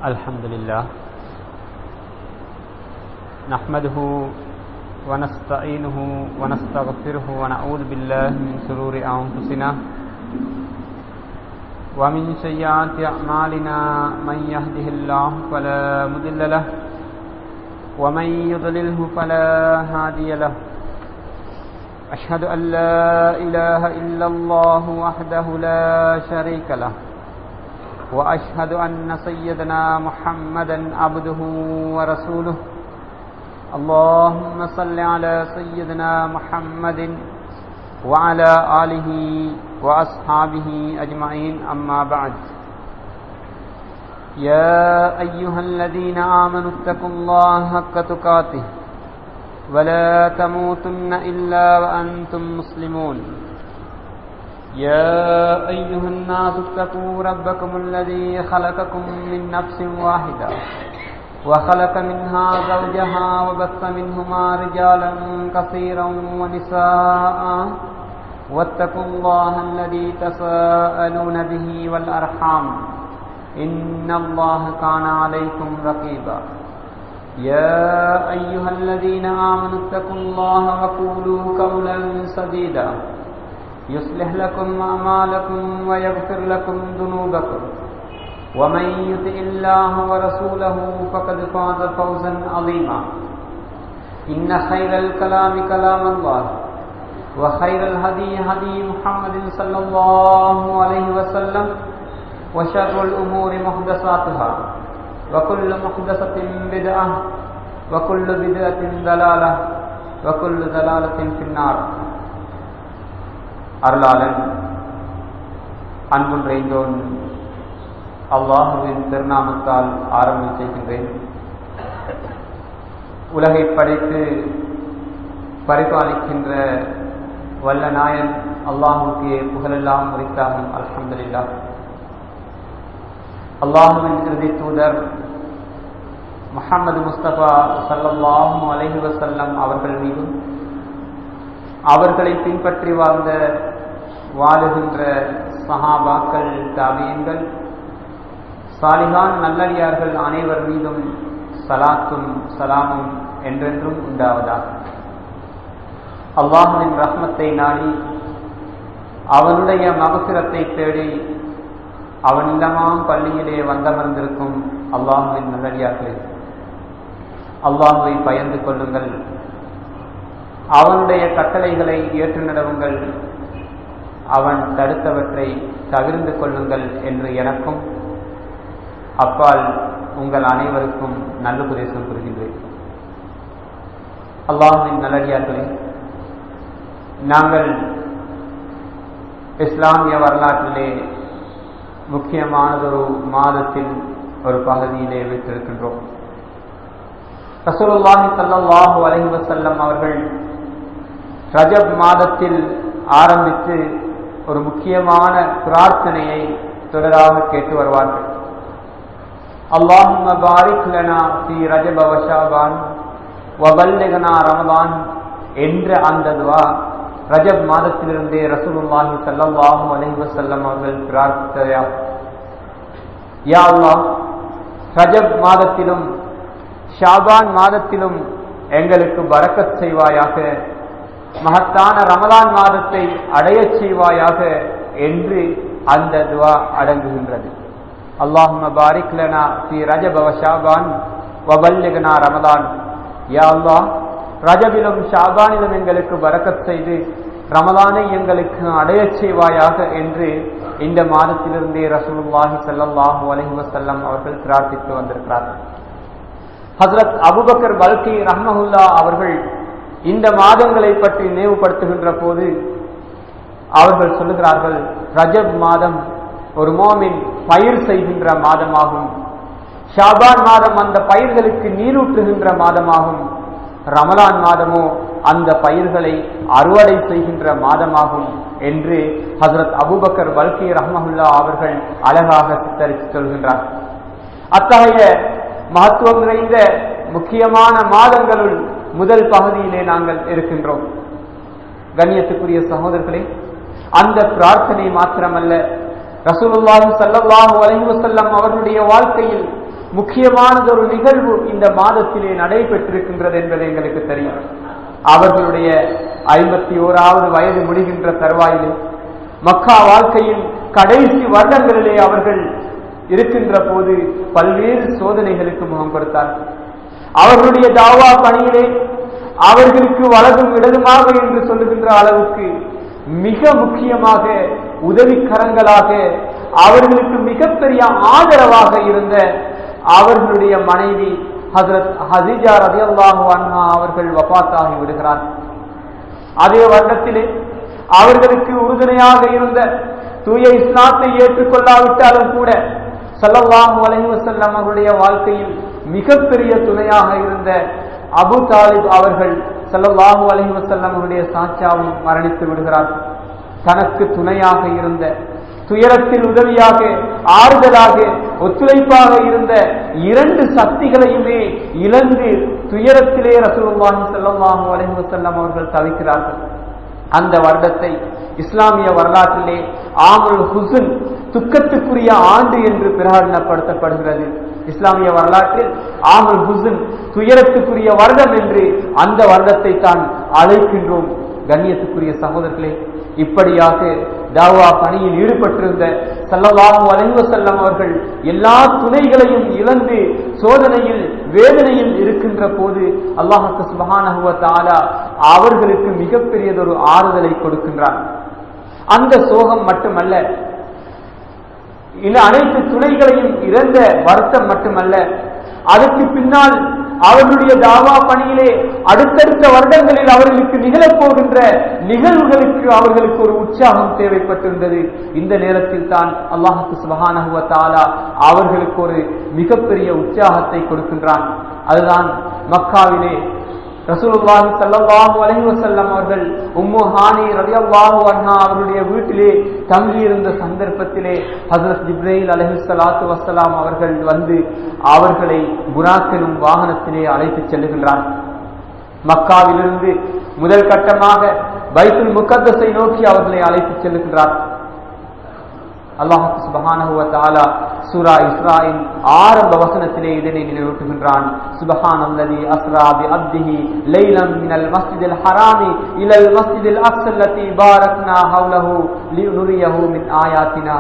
الحمد لله نحمده ونستعينه ونستغفره ونعوذ بالله من شرور أنفسنا ومن سيئات أعمالنا من يهده الله فلا مضل له ومن يضلله فلا هادي له أشهد أن لا إله إلا الله وحده لا شريك له وأشهد أن سيدنا محمدا عبده ورسوله اللهم صل على سيدنا محمد وعلى آله وأصحابه أجمعين أما بعد يا أيها الذين آمنوا اتقوا الله حق تقاته ولا تموتن إلا وأنتم مسلمون يا أيها الناس اتقوا ربكم الذي خلقكم من نفس واحدة وخلق منها زوجها وبث منهما رجالا كثيرا ونساء واتقوا الله الذي تساءلون به والأرحام إن الله كان عليكم رقيبا يا أيها الذين آمنوا اتقوا الله وقولوا قولا سديدا يصلح لكم أعمالكم ويغفر لكم ذنوبكم ومن يطع الله ورسوله فقد فاز فوزا عظيما إن خير الكلام كلام الله وخير الهدي هدي محمد صلى الله عليه وسلم وشر الأمور محدثاتها وكل محدثة بدعة وكل بدعة ضلالة وكل ضلالة في النار அருளாளன் அன்புன்றைந்தோன் அல்லாஹுவின் திருநாமத்தால் ஆரம்பம் செய்கின்றேன் உலகை படைத்து பரிபாலிக்கின்ற வல்ல நாயன் அல்லாஹுக்கு புகழெல்லாம் உரித்தாகும் அல்ஹம்துலில்லா அல்லாஹுவின் இறுதி தூதர் முகமது முஸ்தபா சல்லாஹூ அலஹி வசல்லம் அவர்கள் மீதும் அவர்களை பின்பற்றி வாழ்ந்த வாழுகின்ற சஹாபாக்கள் தாபியங்கள் சாலிகான் நல்லடியார்கள் அனைவர் மீதும் சலாத்தும் சலாமும் என்றென்றும் உண்டாவதாக அல்லாஹுவின் ரஹ்மத்தை நாடி அவனுடைய மகசிரத்தை தேடி அவன் இல்லமாம் பள்ளியிலே வந்தமர்ந்திருக்கும் அல்லாஹுவின் நல்லடியார்களே அல்லாஹுவை பயந்து கொள்ளுங்கள் அவனுடைய கட்டளைகளை ஏற்று நடவுங்கள் அவன் தடுத்தவற்றை தவிர்ந்து கொள்ளுங்கள் என்று எனக்கும் அப்பால் உங்கள் அனைவருக்கும் நல்லுபதேசம் புரிகின்றேன் அல்லாஹின் நல்லடியார்களே நாங்கள் இஸ்லாமிய வரலாற்றிலே முக்கியமானதொரு மாதத்தில் ஒரு பகுதியிலே வைத்திருக்கின்றோம் ரசூலுல்லாஹி சல்லாஹூ அலஹி வசல்லம் அவர்கள் ரஜப் மாதத்தில் ஆரம்பித்து ஒரு முக்கியமான பிரார்த்தனையை தொடராக கேட்டு வருவார்கள் அல்லாஹும் பாரிக் லனா ஃபி ரஜப வஷாபான் வபல்லிகனா ரமதான் என்ற அந்த துவா ரஜப் மாதத்திலிருந்தே ரசூலுல்லாஹி சல்லாஹூ அலஹி வசல்லம் அவர்கள் பிரார்த்தித்தார் யா அல்லாஹ் ரஜப் மாதத்திலும் ஷாபான் மாதத்திலும் எங்களுக்கு பறக்கத் செய்வாயாக மகத்தான ரமலான் மாதத்தை அடையச் செய்வாயாக என்று அந்த துவா அடங்குகின்றது அல்லாஹும பாரிக் லனா ஸ்ரீ ரஜபவ ஷாபான் வபல்லிகனா ரமலான் யா அல்லாஹ் ரஜபிலும் ஷாபானிலும் எங்களுக்கு பறக்கத் செய்து ரமலானை எங்களுக்கு அடையச் செய்வாயாக என்று இந்த மாதத்திலிருந்தே ரசூலுல்லாஹி சல்லாஹூ அலஹி வசல்லம் அவர்கள் பிரார்த்தித்து வந்திருக்கிறார்கள் ஹசரத் அபுபக்கர் பல்கி ரஹ்மஹுல்லா அவர்கள் இந்த மாதங்களை பற்றி நினைவுபடுத்துகின்ற போது அவர்கள் சொல்லுகிறார்கள் ரஜப் மாதம் ஒரு மோமின் பயிர் செய்கின்ற மாதமாகும் ஷாபான் மாதம் அந்த பயிர்களுக்கு நீரூற்றுகின்ற மாதமாகும் ரமலான் மாதமோ அந்த பயிர்களை அறுவடை செய்கின்ற மாதமாகும் என்று ஹசரத் அபுபக்கர் பல்கி ரஹ்மஹுல்லா அவர்கள் அழகாக சித்தரித்து சொல்கின்றார் அத்தகைய மகத்துவம் நிறைந்த முக்கியமான மாதங்களுள் முதல் பகுதியிலே நாங்கள் இருக்கின்றோம் கண்ணியத்துக்குரிய சகோதரர்களே அந்த பிரார்த்தனை மாத்திரமல்ல ரசூலுல்லாஹி ஸல்லல்லாஹு அலைஹி வஸல்லம் அவர்களுடைய வாழ்க்கையில் முக்கியமானது ஒரு நிகழ்வு இந்த மாதத்திலே நடைபெற்றிருக்கின்றது என்பது எங்களுக்கு தெரியும் அவர்களுடைய ஐம்பத்தி ஓராவது வயது முடிகின்ற தருவாயிலே மக்கா வாழ்க்கையின் கடைசி வருடங்களிலே அவர்கள் இருக்கின்ற போது பல்வேறு சோதனைகளுக்கு முகம் கொடுத்தார்கள் அவர்களுடைய தாவா பணியிலே அவர்களுக்கு வலதும் இடதுமாக என்று சொல்லுகின்ற அளவுக்கு மிக முக்கியமாக உதவிக்கரங்களாக அவர்களுக்கு மிகப்பெரிய ஆதரவாக இருந்த அவர்களுடைய மனைவி ஹசரத் ஹசிஜா ரதியல்லாஹு அன்ஹா அவர்கள் வபாத்தாகி விடுகிறார் அதே வருடத்திலே அவர்களுக்கு உறுதுணையாக இருந்த தூய இஸ்லாத்தை ஏற்றுக்கொள்ளாவிட்டாலும் கூட சல்லல்லாஹு அலைஹி வஸல்லம் அவருடைய வாழ்க்கையில் மிகப்பெரிய துணையாக இருந்த அபு தாலிப் அவர்கள் சல்லல்லாஹு அலைஹி வஸல்லம் அவருடைய சாட்சாவும் மரணித்து விடுகிறார் தனக்கு துணையாக இருந்த துயரத்தில் உதவியாக ஆறுதலாக ஒத்துழைப்பாக இருந்த இரண்டு சக்திகளையுமே இழந்து துயரத்திலே ரசூலுல்லாஹி ஸல்லல்லாஹு அலைஹி வஸல்லம் அவர்கள் தவிக்கிறார்கள் அந்த வருடத்தை இஸ்லாமிய வரலாற்றிலே ஆமுல் ஹுசுன் துக்கத்துக்குரிய ஆண்டு என்று பிரகடனப்படுத்தப்படுகிறது இஸ்லாமிய வரலாற்றில் ஆமுல் ஹுசுன் துயரத்துக்குரிய வருடம் என்று அந்த வருடத்தை தான் அழைக்கின்றோம் கண்ணியத்துக்குரிய சகோதரர்களே இப்படியாக தாவா பணியில் ஈடுபட்டிருந்த சல்லல்லாஹு அலைஹி வஸல்லம் அவர்கள் எல்லா துணைகளையும் இழந்து சோதனையில் வேதனையில் இருக்கின்ற போது அல்லாஹுக்கு சுபஹானஹு வ தஆலா அவர்களுக்கு மிகப்பெரியதொரு ஆறுதலை கொடுக்கின்றார் அந்த சோகம் மட்டுமல்ல இந்த அனைத்து துணைகளையும் இழந்த வருத்தம் மட்டுமல்ல அதற்கு பின்னால் அவர்களுடைய தாவா பணியிலே அடுத்தடுத்த வருடங்களில் அவர்களுக்கு நிகழப்போகின்ற நிகழ்வுகளுக்கு அவர்களுக்கு ஒரு உற்சாகம் தேவைப்பட்டிருந்தது இந்த நேரத்தில் தான் அல்லாஹுக்கு சுபஹானஹுவ தாலா அவர்களுக்கு ஒரு மிகப்பெரிய உற்சாகத்தை கொடுக்கின்றான் அதுதான் மக்காவிலே ரசூலுல்லாஹி ஸல்லல்லாஹு அலைஹி வஸல்லம் அவர்கள் உம்மு ஹானி ரலியல்லாஹு அன்ஹா அவருடைய வீட்டிலே தங்கியிருந்த சந்தர்ப்பத்திலே ஹஜரத் ஜிப்ரீல் அலைஹிஸ்ஸலாத்து வஸ்ஸலாம் அவர்கள் வந்து அவர்களை புராக்கெனும் வாகனத்திலே அழைத்துச் செல்லுகின்றார் மக்காவிலிருந்து முதல் கட்டமாக பைத்துல் முகத்தஸை நோக்கி அவர்களை அழைத்துச் செல்லுகின்றார் அல்லாஹு சுபஹானஹு வ தஆலா சூரா இஸ்ராயின் ஆரம்ப வசனத்திலே இதனை நினைவூட்டுகின்றான் சுபஹான் அல்லதி அஸ்ரா பி அப்திஹி லைலம் மினல் மஸ்ஜிதில் ஹராமி இலல் மஸ்ஜிதில் அக்ஸா அல்லதி பாரக்னா ஹவ்லஹு லினுரியஹு மின் ஆயாத்தினா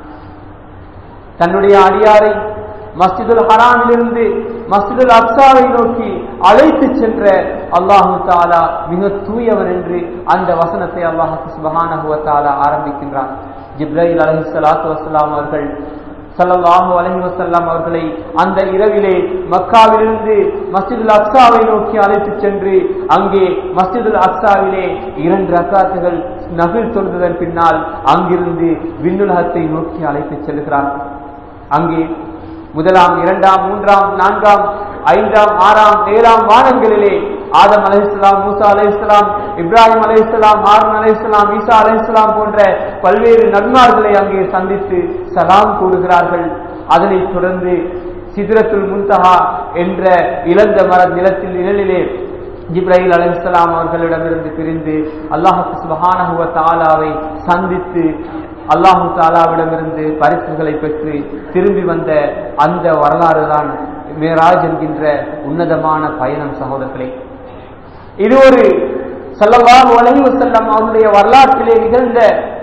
தன்னுடைய அடியாரை மஸ்ஜிதுல் ஹராமிலிருந்து மஸ்ஜிதுல் அக்ஸாவை நோக்கி அழைத்து சென்ற அல்லாஹு தாலா மிக தூயவன் என்று அந்த வசனத்தை அல்லாஹு சுபஹானஹு வ தஆலா ஆரம்பிக்கின்றான் ஜிப்ரைல் அலஹி சலாத்து வசலாம் அவர்கள் சல்லல்லாஹு அலஹி வசல்லாம் அவர்களை அந்த இரவிலே மக்காவிலிருந்து மஸ்ஜிதுல் அக்ஸாவை நோக்கி அழைத்து சென்று அங்கே மஸ்ஜிதுல் அக்ஸாவிலே இரண்டு ரக்காத்துகள் நகில் தொழுததன் பின்னால் அங்கிருந்து விண்ணுலகத்தை நோக்கி அழைத்து செல்கிறார் அங்கே முதலாம் இரண்டாம் மூன்றாம் நான்காம் ஐந்தாம் ஆறாம் ஏழாம் வானங்களிலே ஆதம் அலைஹிஸ்லாம் மூசா அலைஹிஸ்லாம் இப்ராஹிம் அலைஹிஸ்லாம் ஹாரூன் அலைஹிஸ்லாம் ஈசா அலைஹிஸ்லாம் போன்ற பல்வேறு நன்மார்களை அங்கே சந்தித்து சலாம் கூறுகிறார்கள் அதனைத் தொடர்ந்து சிதிரத்துல் முன்தஹா என்ற இழந்த மர நிலத்தில் நிழலிலே ஜிப்ராஹில் அலைஹிஸ்லாம் அவர்களிடமிருந்து பிரிந்து அல்லாஹு சுபஹானஹுவ தாலாவை சந்தித்து அல்லாஹு தாலாவிடமிருந்து பரிசுகளை பெற்று திரும்பி வந்த அந்த வரலாறு தான் மேராஜ் என்கின்ற உன்னதமான பயணம் சகோதரர்களே இது ஒரு சல்லல்லாஹு அலைஹி வஸல்லம் அவருடைய வரலாற்றிலே நிகழ்ந்த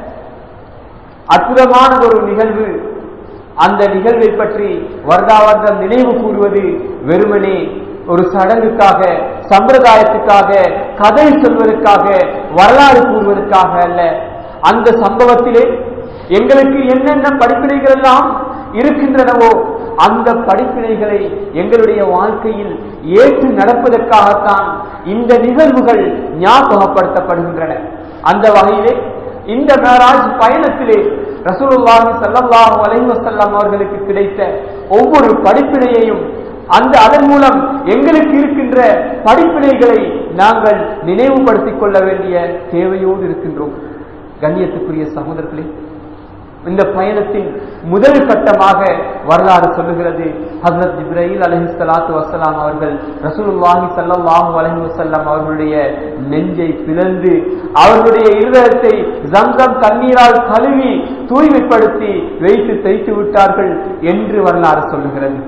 அற்புதமானது ஒரு நிகழ்வு அந்த நிகழ்வை பற்றி வருடா வருடம் நினைவு கூறுவது வெறுமனே ஒரு சடங்குக்காக சம்பிரதாயத்துக்காக கதை சொல்வதற்காக வரலாறு கூறுவதற்காக அல்ல அந்த சம்பவத்திலே எங்களுக்கு என்னென்ன படிப்பினைகள் எல்லாம் இருக்கின்றனவோ அந்த படிப்பினைகளை எங்களுடைய வாழ்க்கையில் ஏற்று நடப்பதற்காகத்தான் இந்த நிகழ்வுகள் ஞாபகப்படுத்தப்படுகின்றன அந்த வகையிலே இந்த மேராஜ் பயணத்திலே ரசூலுல்லாஹி ஸல்லல்லாஹு அலைஹி வஸல்லம் அவர்களுக்கு கிடைத்த ஒவ்வொரு படிப்பினையையும் அந்த அதன் மூலம் எங்களுக்கு இருக்கின்ற படிப்பினைகளை நாங்கள் நினைவுபடுத்திக் கொள்ள வேண்டிய தேவையோடு இருக்கின்றோம் கண்ணியத்துக்குரிய சகோதரர்களே இந்த பயணத்தின் முதல் கட்டமாக வரலாறு சொல்லுகிறது ஹசரத் ஜிப்ரஹீல் அலஹி சலாத்து வசலாம் அவர்கள் ரசூலுல்லாஹி சல்லாஹூ அலஹி வசல்லாம் அவர்களுடைய நெஞ்சை பிளந்து அவர்களுடைய இருதயத்தை ஜங்கம் தண்ணீரால் கழுவி தூய்மைப்படுத்தி வைத்து தைத்து விட்டார்கள் என்று வரலாறு சொல்லுகிறது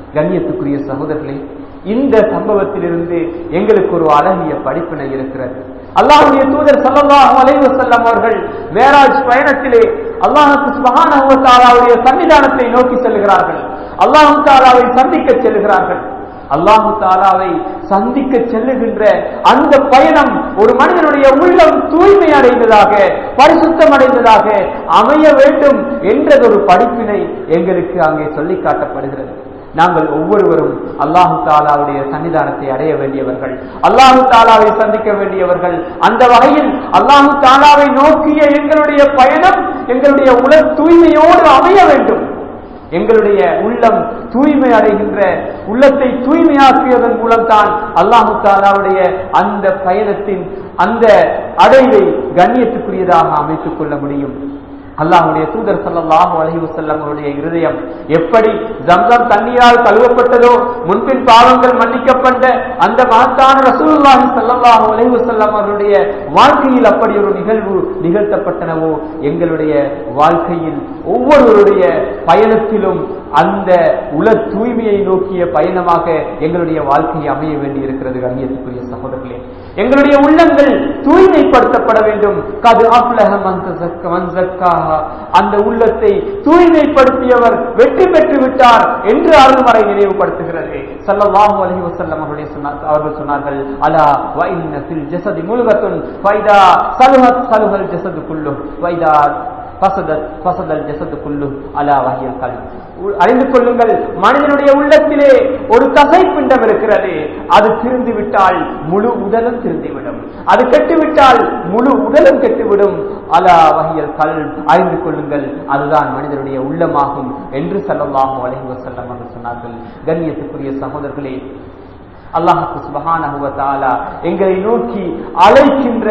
கண்ணியத்துக்குரிய சகோதரர்களே இந்த சம்பவத்திலிருந்து எங்களுக்கு ஒரு அழகிய படிப்பினை இருக்கிறது அல்லாஹுடைய தூதர் சல்லல்லாஹு அலைஹி வஸல்லம் அவர்கள் மேராஜ் பயணத்திலே அல்லாஹுக்கு சுப்ஹானஹு வ தஆலாவுடைய சன்னிதானத்தை நோக்கி செல்கிறார்கள் அல்லாஹு தஆலாவை சந்திக்க செல்கிறார்கள் அல்லாஹு தாலாவை சந்திக்க செல்லுகின்ற அந்த பயணம் ஒரு மனிதனுடைய உள்ளம் தூய்மை அடைந்ததாக பரிசுத்தம் அடைந்ததாக அமைய வேண்டும் என்றதொரு படிப்பினை எங்களுக்கு அங்கே சொல்லி காட்டப்படுகிறது நாங்கள் ஒவ்வொருவரும் அல்லாஹு தாலாவுடைய சன்னிதானத்தை அடைய வேண்டியவர்கள் அல்லாஹு தாலாவை சந்திக்க வேண்டியவர்கள் அந்த வகையில் அல்லாஹு தாலாவை நோக்கிய எங்களுடைய பயணம் எங்களுடைய உல தூய்மையோடு அமைய வேண்டும் எங்களுடைய உள்ளம் தூய்மை அடைகின்ற உள்ளத்தை தூய்மையாக்கியதன் மூலம்தான் அல்லாஹு தாலாவுடைய அந்த பயணத்தின் அந்த அடைவை கண்ணியத்துக்குரியதாக அமைத்துக் கொள்ள முடியும் அல்லாஹுடைய தூதர் சல்லாஹு அலஹி வசல்லம் அவருடைய இருதயம் எப்படி ஜம்சம் தண்ணீரால் கழுவப்பட்டதோ முன்பின் பாவங்கள் மன்னிக்கப்பட்ட அந்த மகத்தான ரசூலுல்லாஹி சல்லாஹு அலஹி வசல்லம் அவருடைய வாழ்க்கையில் அப்படி ஒரு நிகழ்வு நிகழ்த்தப்பட்டனவோ எங்களுடைய வாழ்க்கையில் ஒவ்வொருவருடைய பயணத்திலும் அந்த உல தூய்மையை நோக்கிய பயணமாக எங்களுடைய வாழ்க்கை அமைய வேண்டி இருக்கிறது கண்ணியத்துக்குரிய சகோதரர்களே எங்களுடைய உள்ளங்கள் தூய்மைப்படுத்தப்பட வேண்டும் கது அந்த உள்ளத்தை தூய்மைப்படுத்தியவர் வெற்றி பெற்று விட்டார் என்று அருள்மறை நினைவுபடுத்துகிறது சல்லல்லாஹு அலைஹி வஸல்லம் அவருடைய சொன்னார் அவர்கள் சொன்னார்கள் அலா வ இன்ன ஃபில் ஜஸதி முல்கத்துன் ஃபைதா சலுஹத் சலுஹல் ஜஸது குல்லு ஃபைதா பசதல் பசதல் ஜசது குல்லு அலா வகையில் கல் அறிந்து கொள்ளுங்கள் மனிதனுடைய உள்ளத்திலே ஒரு தசை பிண்டம் இருக்கிறது அது திருந்து விட்டால் முழு உடலும் திருந்திவிடும் அது கெட்டுவிட்டால் முழு உடலும் கெட்டுவிடும் அலா வகையில் கல் அறிந்து கொள்ளுங்கள் அதுதான் மனிதனுடைய உள்ளமாகும் என்று செல்லல்லாகும் அலைஹி வசல்லம் என்று சொன்னார்கள் கண்ணியத்துக்குரிய சகோதரர்களே அல்லாஹுக்கு சுபஹானஹு தஆலா எங்களை நோக்கி அழைக்கின்ற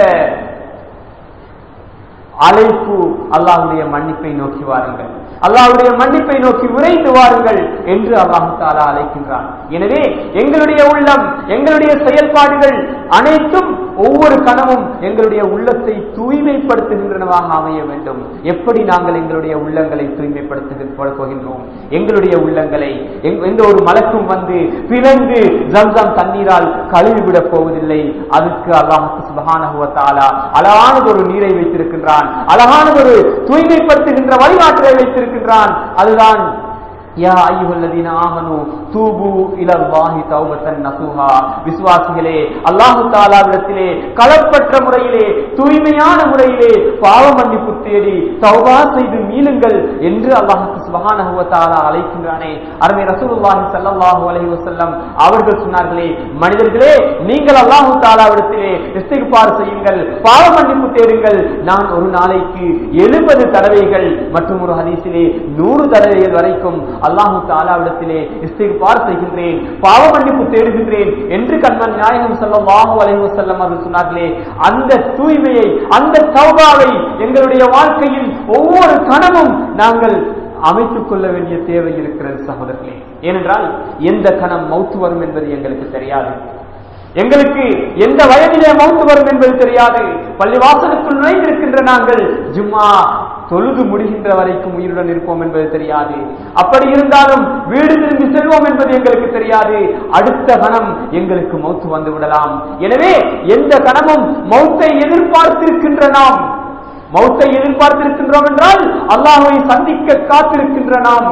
அழைப்பு அல்லாஹுடைய மன்னிப்பை நோக்கி வாருங்கள் அல்லாஹுடைய மன்னிப்பை நோக்கி விரைந்து வாருங்கள் என்று அல்லாஹு தாலா அழைக்கின்றான் எனவே எங்களுடைய உள்ளம் எங்களுடைய செயல்பாடுகள் அனைத்தும் ஒவ்வொரு கணமும் எங்களுடைய உள்ளத்தை தூய்மைப்படுத்துகின்றனவாக அமைய வேண்டும் எப்படி நாங்கள் எங்களுடைய உள்ளங்களை தூய்மைப்படுத்த போகின்றோம் எங்களுடைய உள்ளங்களை எந்த ஒரு மலக்கும் வந்து பிறந்து ஜம்சம் தண்ணீரால் கழுவிவிடப் போவதில்லை அதுக்கு அல்லாஹு சுபகானகுவத்தாலா அழகானது ஒரு நீரை வைத்திருக்கின்றான் அழகானதொரு தூய்மைப்படுத்துகின்ற வழிகாட்டலை வைத்திருக்கின்றான் அதுதான் யா ஐயுஹல்லதீன ஆமனு தூபு இலல்லாஹி தௌபத்தன் நசூஹா விசுவாசிகளே அல்லாஹு தாலாவிடத்திலே களப்பற்ற முறையிலே தூய்மையான முறையிலே பாவ மன்னிப்பு தேடி தௌபா செய்து மீளுங்கள் என்று அல்லாஹுக்கு சுபஹானஹு வ தஆலா அழைக்கின்றானே அருமை ரசூலுல்லாஹி ஸல்லல்லாஹு அலைஹி வஸல்லம் அவர்கள் சொன்னார்களே மனிதர்களே நீங்கள் அல்லாஹு தாலாவிடத்திலே இஸ்திக்பார் செய்யுங்கள் பாவ மன்னிப்பு தேடுங்கள் நான் ஒரு நாளைக்கு எழுபது தடவைகள் மற்றும் ஒரு ஹதீஸிலே நூறு தடவைகள் வரைக்கும் அல்லாஹு தாலாவிடத்திலே இஸ்திக்பார் செய்கின்றேன் பாவ மன்னிப்பு தேடுகின்றேன் என்று கண்மன் நாயகம் ஸல்லல்லாஹு அலைஹி வஸல்லம் அவர்கள் சொன்னார்களே அந்த தூய்மையை அந்த தௌபாவை எங்களுடைய வாழ்க்கையில் ஒவ்வொரு கணமும் நாங்கள் அமைத்துக் கொள்ள வேண்டிய தேவை இருக்கிறது சகோதரர்களே ஏனென்றால் எந்த கணம் மௌத்து வரும் என்பது எங்களுக்கு தெரியாது எங்களுக்கு எந்த வயதிலே மௌத்து வரும் என்பது தெரியாது பள்ளிவாசலுக்குள் நுழைந்திருக்கின்ற நாங்கள் ஜும்மா தொழுது முடிகின்ற வரைக்கும் உயிருடன் இருப்போம் என்பது தெரியாது அப்படி இருந்தாலும் வீடு திரும்பி செல்வோம் என்பது எங்களுக்கு தெரியாது அடுத்த கணம் எங்களுக்கு மௌத்து வந்து விடலாம் எனவே எந்த கணமும் மௌத்தை எதிர்பார்த்திருக்கின்ற நாம் மௌத்தை எதிர்பார்த்திருக்கின்றோம் என்றால் அல்லாஹை சந்திக்க காத்திருக்கின்ற நாம்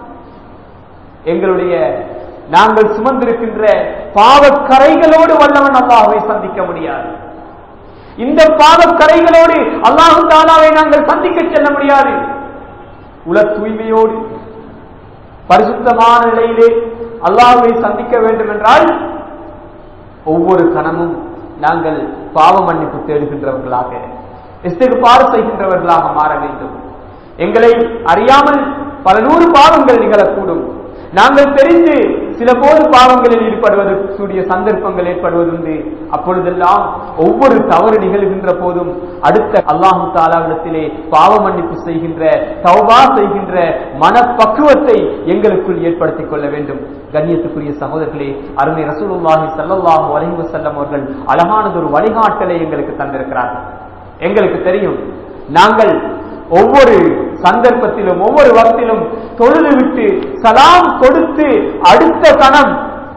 எங்களுடைய நாங்கள் சுமந்திருக்கின்ற பாவக்கரைகளோடு வல்லவன் அல்லாஹை சந்திக்க முடியாது இந்த பாவக்கரைகளோடு அல்லாஹு தாலாவை நாங்கள் சந்திக்க செல்ல முடியாது உல தூய்மையோடு பரிசுத்தமான நிலையிலே அல்லாஹுவை சந்திக்க வேண்டும் என்றால் ஒவ்வொரு கணமும் நாங்கள் பாவ மன்னிப்பு தேடுகின்றவர்களாக இஸ்திகுபார் செய்கின்றவர்களாக மாற வேண்டும் எங்களை அறியாமல் பல நூறு பாவங்கள் நிகழக்கூடும் நாங்கள் தெரிந்து சில போது பாவங்களில் ஈடுபடுவதற்குரிய சந்தர்ப்பங்கள் ஏற்படுவதுண்டு அப்பொழுதெல்லாம் ஒவ்வொரு தவறு நிகழ்கின்ற போதும் அடுத்த அல்லாஹு தாலாவிடத்திலே பாவ மன்னிப்பு செய்கின்ற தௌபா செய்கின்ற மனப்பக்குவத்தை எங்களுக்குள் ஏற்படுத்திக் கொள்ள வேண்டும் கண்ணியத்துக்குரிய சகோதரர்களே அருமை ரசூலுல்லாஹி ஸல்லல்லாஹு அலைஹி வஸல்லம் அவர்கள் அழகானதொரு வழிகாட்டலை எங்களுக்கு தந்திருக்கிறார்கள் எங்களுக்கு தெரியும் நாங்கள் ஒவ்வொரு சந்தர்ப்பத்திலும் ஒவ்வொரு வக்திலும் தொழுது விட்டு சலாம் கொடுத்து அடுத்த கணம்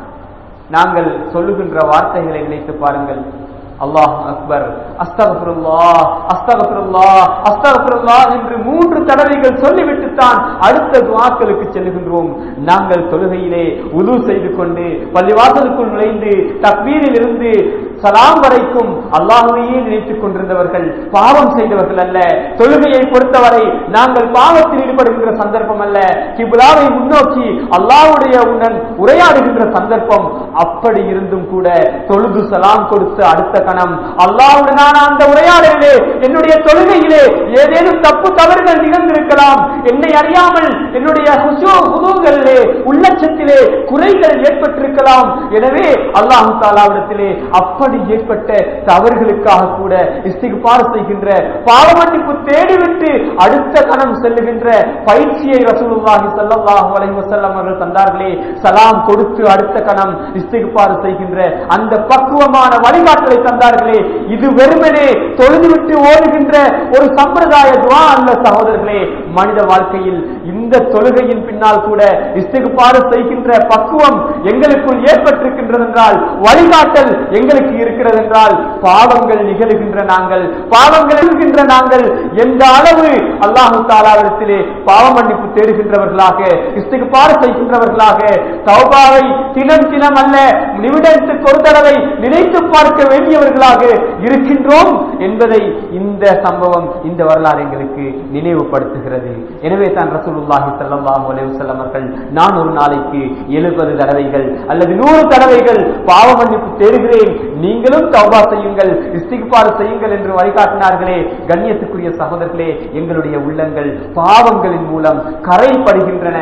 நாங்கள் சொல்லுகின்ற வார்த்தைகளை நினைத்து பாருங்கள் அல்லாஹ் அக்பர் அஸ்தகபிருல்லா அஸ்தகபிருல்லா அஸ்தகபிருல்லா என்று மூன்று தடவைகள் சொல்லிவிட்டுத்தான் அடுத்த துவாக்களுக்கு செல்லுகின்றோம் நாங்கள் தொழுகையிலே உது செய்து கொண்டு பள்ளிவாசலுக்குள் நுழைந்து தக்பீரில் இருந்து சலாம் வரைக்கும் அல்லாஹுவையே நினைத்துக் கொண்டிருந்தவர்கள் பாவம் செய்தவர்கள் அல்ல தொழுகையை பொறுத்தவரை நாங்கள் பாவத்தில் ஈடுபடுகின்ற சந்தர்ப்பம் அல்ல கிபுலாவை முன்னோக்கி அல்லாஹ்வுடைய உடன் உரையாடுகின்ற சந்தர்ப்பம் அப்படி இருந்தும் கூட தொழுது சலாம் கொடுத்த அடுத்த கணம் அல்லாஹ்வுடனான அந்த உரையாடலிலே என்னுடைய தொழுகையிலே ஏதேனும் தப்பு தவறுகள் நிகழ்ந்திருக்கலாம் என்னை அறியாமல் என்னுடைய ஹுசூ ஹுதூகளிலே உள்ளச்சத்திலே குறைகள் ஏற்பட்டிருக்கலாம் எனவே அல்லாஹு தாலாவிடத்திலே அப்படி ஏற்பட்ட தவறுகளுக்காக கூட இஸ்திக்பார் செய்கின்ற பாவமன்னிப்பு தேடிவிட்டு அடுத்த கணம் செல்லுகின்ற பயிற்சியை ரசூலுல்லாஹி ஸல்லல்லாஹு அலைஹி வஸல்லம் அவர்கள் தந்தார்களே சலாம் கொடுத்து அடுத்த கணம் இஸ்திக்பார் செய்கின்ற அந்த பக்குவமான வழிகாட்டலை தந்தார்களே இது வெறுமனே தொழுதுவிட்டு ஓடுகின்ற ஒரு சம்பிரதாய துவா அல்ல சகோதரர்களே மனித வாழ்க்கையில் இந்த தொழுகையின் பின்னால் கூட இஸ்திக்பார் செய்கின்ற பக்குவம் எங்களுக்குள் ஏற்பட்டிருக்கின்றது என்றால் வழிகாட்டல் எங்களுக்கு இருக்கிறது என்றால் பாவங்கள் நிகழுகின்ற நாங்கள் பாவங்கள் எழுகின்ற நாங்கள் எந்த அளவு அல்லாஹு தாலாவிடத்திலே பாவ மன்னிப்பு தேடுகின்றவர்களாக இஸ்திக்பார் செய்கின்றவர்களாக தௌபாவை தினம் தினம் அல்ல நிமிடத்துக்கு ஒரு தடவை நினைத்து பார்க்க வேண்டியவர்களாக இருக்கின்றோம் என்பதை இந்த சம்பவம் இந்த வரலாறு எங்களுக்கு நினைவுபடுத்துகிறது எனவே தான் ரசூலுல்லாஹி ஸல்லல்லாஹு அலைஹி வஸல்லம் அவர்கள் நான் ஒரு நாளைக்கு எழுபது தடவைகள் அல்லது நூறு தடவைகள் பாவ மன்னிப்பு தேடுகிறேன் நீங்களும் தௌபா செய்யுங்கள் இஸ்திக்பார் செய்யுங்கள் என்று வழிகாட்டினார்களே கண்ணியத்துக்குரிய சகோதரர்களே எங்களுடைய உள்ளங்கள் பாவங்களின் மூலம் கரைப்படுகின்றன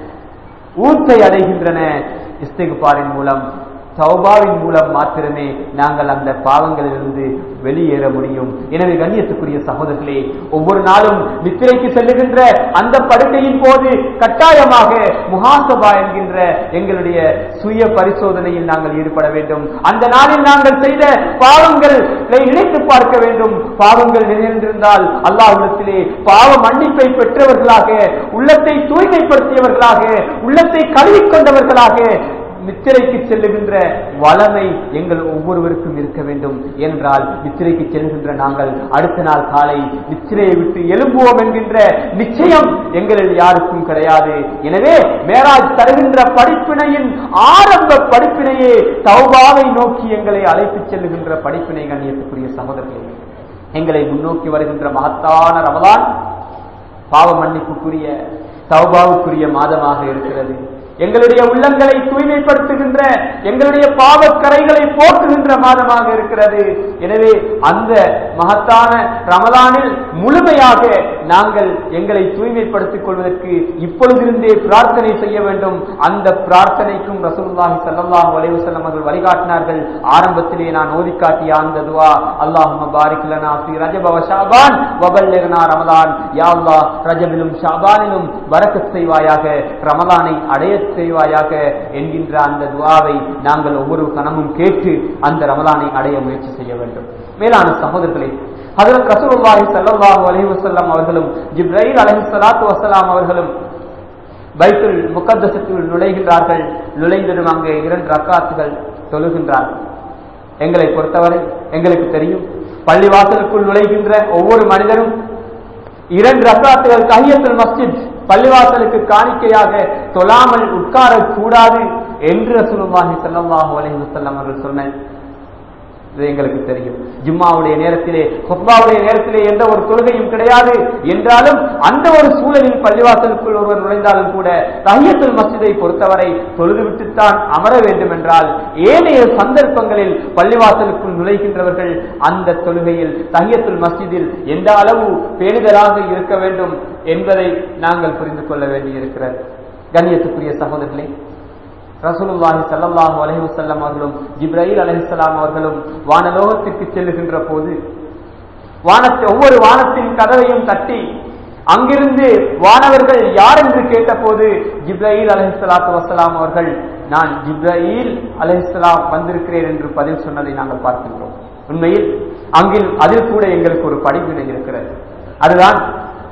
ஊத்தை அடைகின்றன இஸ்திக்பாரின் மூலம் தௌபாவின் மூலம் மாத்திரமே நாங்கள் அந்த பாவங்களிலிருந்து வெளியேற முடியும் எனவே கண்ணியத்துக்குரிய சகோதரர்களே ஒவ்வொரு நாளும் நித்திரைக்கு செல்லுகின்ற அந்த படுக்கையின் போது கட்டாயமாக முகாசபா என்கின்ற எங்களுடைய சுய பரிசோதனையில் நாங்கள் ஈடுபட வேண்டும் அந்த நாளில் நாங்கள் செய்த பாவங்களை நினைத்து பார்க்க வேண்டும் பாவங்கள் நிகழ்ந்திருந்தால் அல்லாஹ்விடத்திலே பாவ மன்னிப்பை பெற்றவர்களாக உள்ளத்தை தூய்மைப்படுத்தியவர்களாக உள்ளத்தை கழுவிக்கொண்டவர்களாக நித்திரைக்கு செல்லுகின்ற வளமை எங்கள் ஒவ்வொருவருக்கும் இருக்க வேண்டும் என்றால் நித்திரைக்கு செல்கின்ற நாங்கள் அடுத்த நாள் காலை நித்திரையை விட்டு எழும்புவோம் என்கின்ற நிச்சயம் எங்களில் யாருக்கும் கிடையாது எனவே மேராஜ் தருகின்ற படிப்பினையின் ஆரம்ப படிப்பினையே தௌபாவை நோக்கி எங்களை அழைத்துச் செல்லுகின்ற படிப்பினை கண்ணியத்துக்குரிய சகோதரர்களே எங்களை முன்னோக்கி வருகின்ற மகத்தான ரமலான் பாவ மன்னிப்புக்குரிய தௌபாவுக்குரிய மாதமாக இருக்கிறது எங்களுடைய உள்ளங்களை தூய்மைப்படுத்துகின்ற எங்களுடைய பாவக்கரைகளை போக்குகின்ற மாதமாக இருக்கிறது எனவே அந்த மகத்தான ரமலானில் முழுமையாக நாங்கள் எங்களை தூய்மைப்படுத்திக் கொள்வதற்கு இப்பொழுதிருந்தே பிரார்த்தனை செய்ய வேண்டும் அந்த பிரார்த்தனைக்கும் ரசூலுல்லாஹி ஸல்லல்லாஹு அலைஹி வஸல்லம் அவர்கள் வழிகாட்டினார்கள் ஆரம்பத்திலே நான் ஓதி காட்டிய அந்த துவா அல்லாஹும்ம பாரிக் லனா ஃபீ ரஜப வ ஷஅபான் வ பல்லிக்னா ரமலான் யா அல்லாஹ் ரஜபிலும் ஷஅபானிலும் பரக்கத் செய்வாயாக ரமலானை அடைய செய்வாயாக என்கின்ற அந்த துவாவை நாங்கள் ஒவ்வொரு கணமும் கேட்டு அந்த ரமலானை அடைய முயற்சி செய்ய வேண்டும் மேலான சகோதரர்களே ஹதரத் ரசூலுல்லாஹி ஸல்லல்லாஹு அலைஹி வஸல்லம் அவர்களும் ஜிப்ரைல் அலைஹிஸ்ஸலாத்து வஸலாம் அவர்களும் பைத்துல் முகத்தசத்துள் நுழைகின்றார்கள் நுழைந்ததும் அங்கே இரண்டு ரக்காத்துகள் தொழுகின்றார்கள் எங்களை பொறுத்தவரை எங்களுக்கு தெரியும் பள்ளிவாசலுக்குள் நுழைகின்ற ஒவ்வொரு மனிதரும் இரண்டு ரக்காத்துகள் தஹியத்துல் மஸ்ஜித் பள்ளிவாசலுக்கு காணிக்கையாக தொழாமல் உட்காரக் கூடாது என்று ரசூலுல்லாஹி ஸல்லல்லாஹு அலைஹி வஸல்லம் அவர்கள் சொன்ன இது எங்களுக்கு தெரியும் ஜும்மாவுடைய நேரத்திலே ஹுத்பாவுடைய நேரத்திலே எந்த ஒரு தொழுகையும் கிடையாது என்றாலும் அந்த ஒரு சூழலில் பள்ளிவாசலுக்குள் ஒருவர் நுழைந்தாலும் கூட தஹியத்துல் மஸ்ஜிதை பொறுத்தவரை தொழுதுவிட்டுத்தான் அமர வேண்டும் என்றால் ஏனைய சந்தர்ப்பங்களில் பள்ளிவாசலுக்குள் நுழைகின்றவர்கள் அந்த தொழுகையில் தஹியத்துல் மஸ்ஜிதில் எந்த அளவு பேணுதலாக இருக்க வேண்டும் என்பதை நாங்கள் புரிந்து கொள்ள வேண்டியிருக்கிறது கண்ணியத்துக்குரிய சகோதரர்களே ரசூலுல்லாஹி ஸல்லல்லாஹு அலைஹி வஸல்லம் அவர்களும் ஜிப்ரீல் அலைஹிஸ்ஸலாம் அவர்களும் வானலோகத்திற்கு செல்லுகின்ற போது வானத்தை ஒவ்வொரு வானத்தின் கதவையும் தட்டி அங்கிருந்து வானவர்கள் யார் என்று கேட்டபோது ஜிப்ரீல் அலைஹிஸ்ஸலாத்து வஸ்ஸலாம் அவர்கள் நான் ஜிப்ரீல் அலைஹிஸ்ஸலாம் வந்திருக்கிறேன் என்று பதில் சொன்னதை நாங்கள் பார்க்கின்றோம் உண்மையில் அங்கில் அதில் கூட எங்களுக்கு ஒரு படிப்பினை இருக்கிறது அதுதான்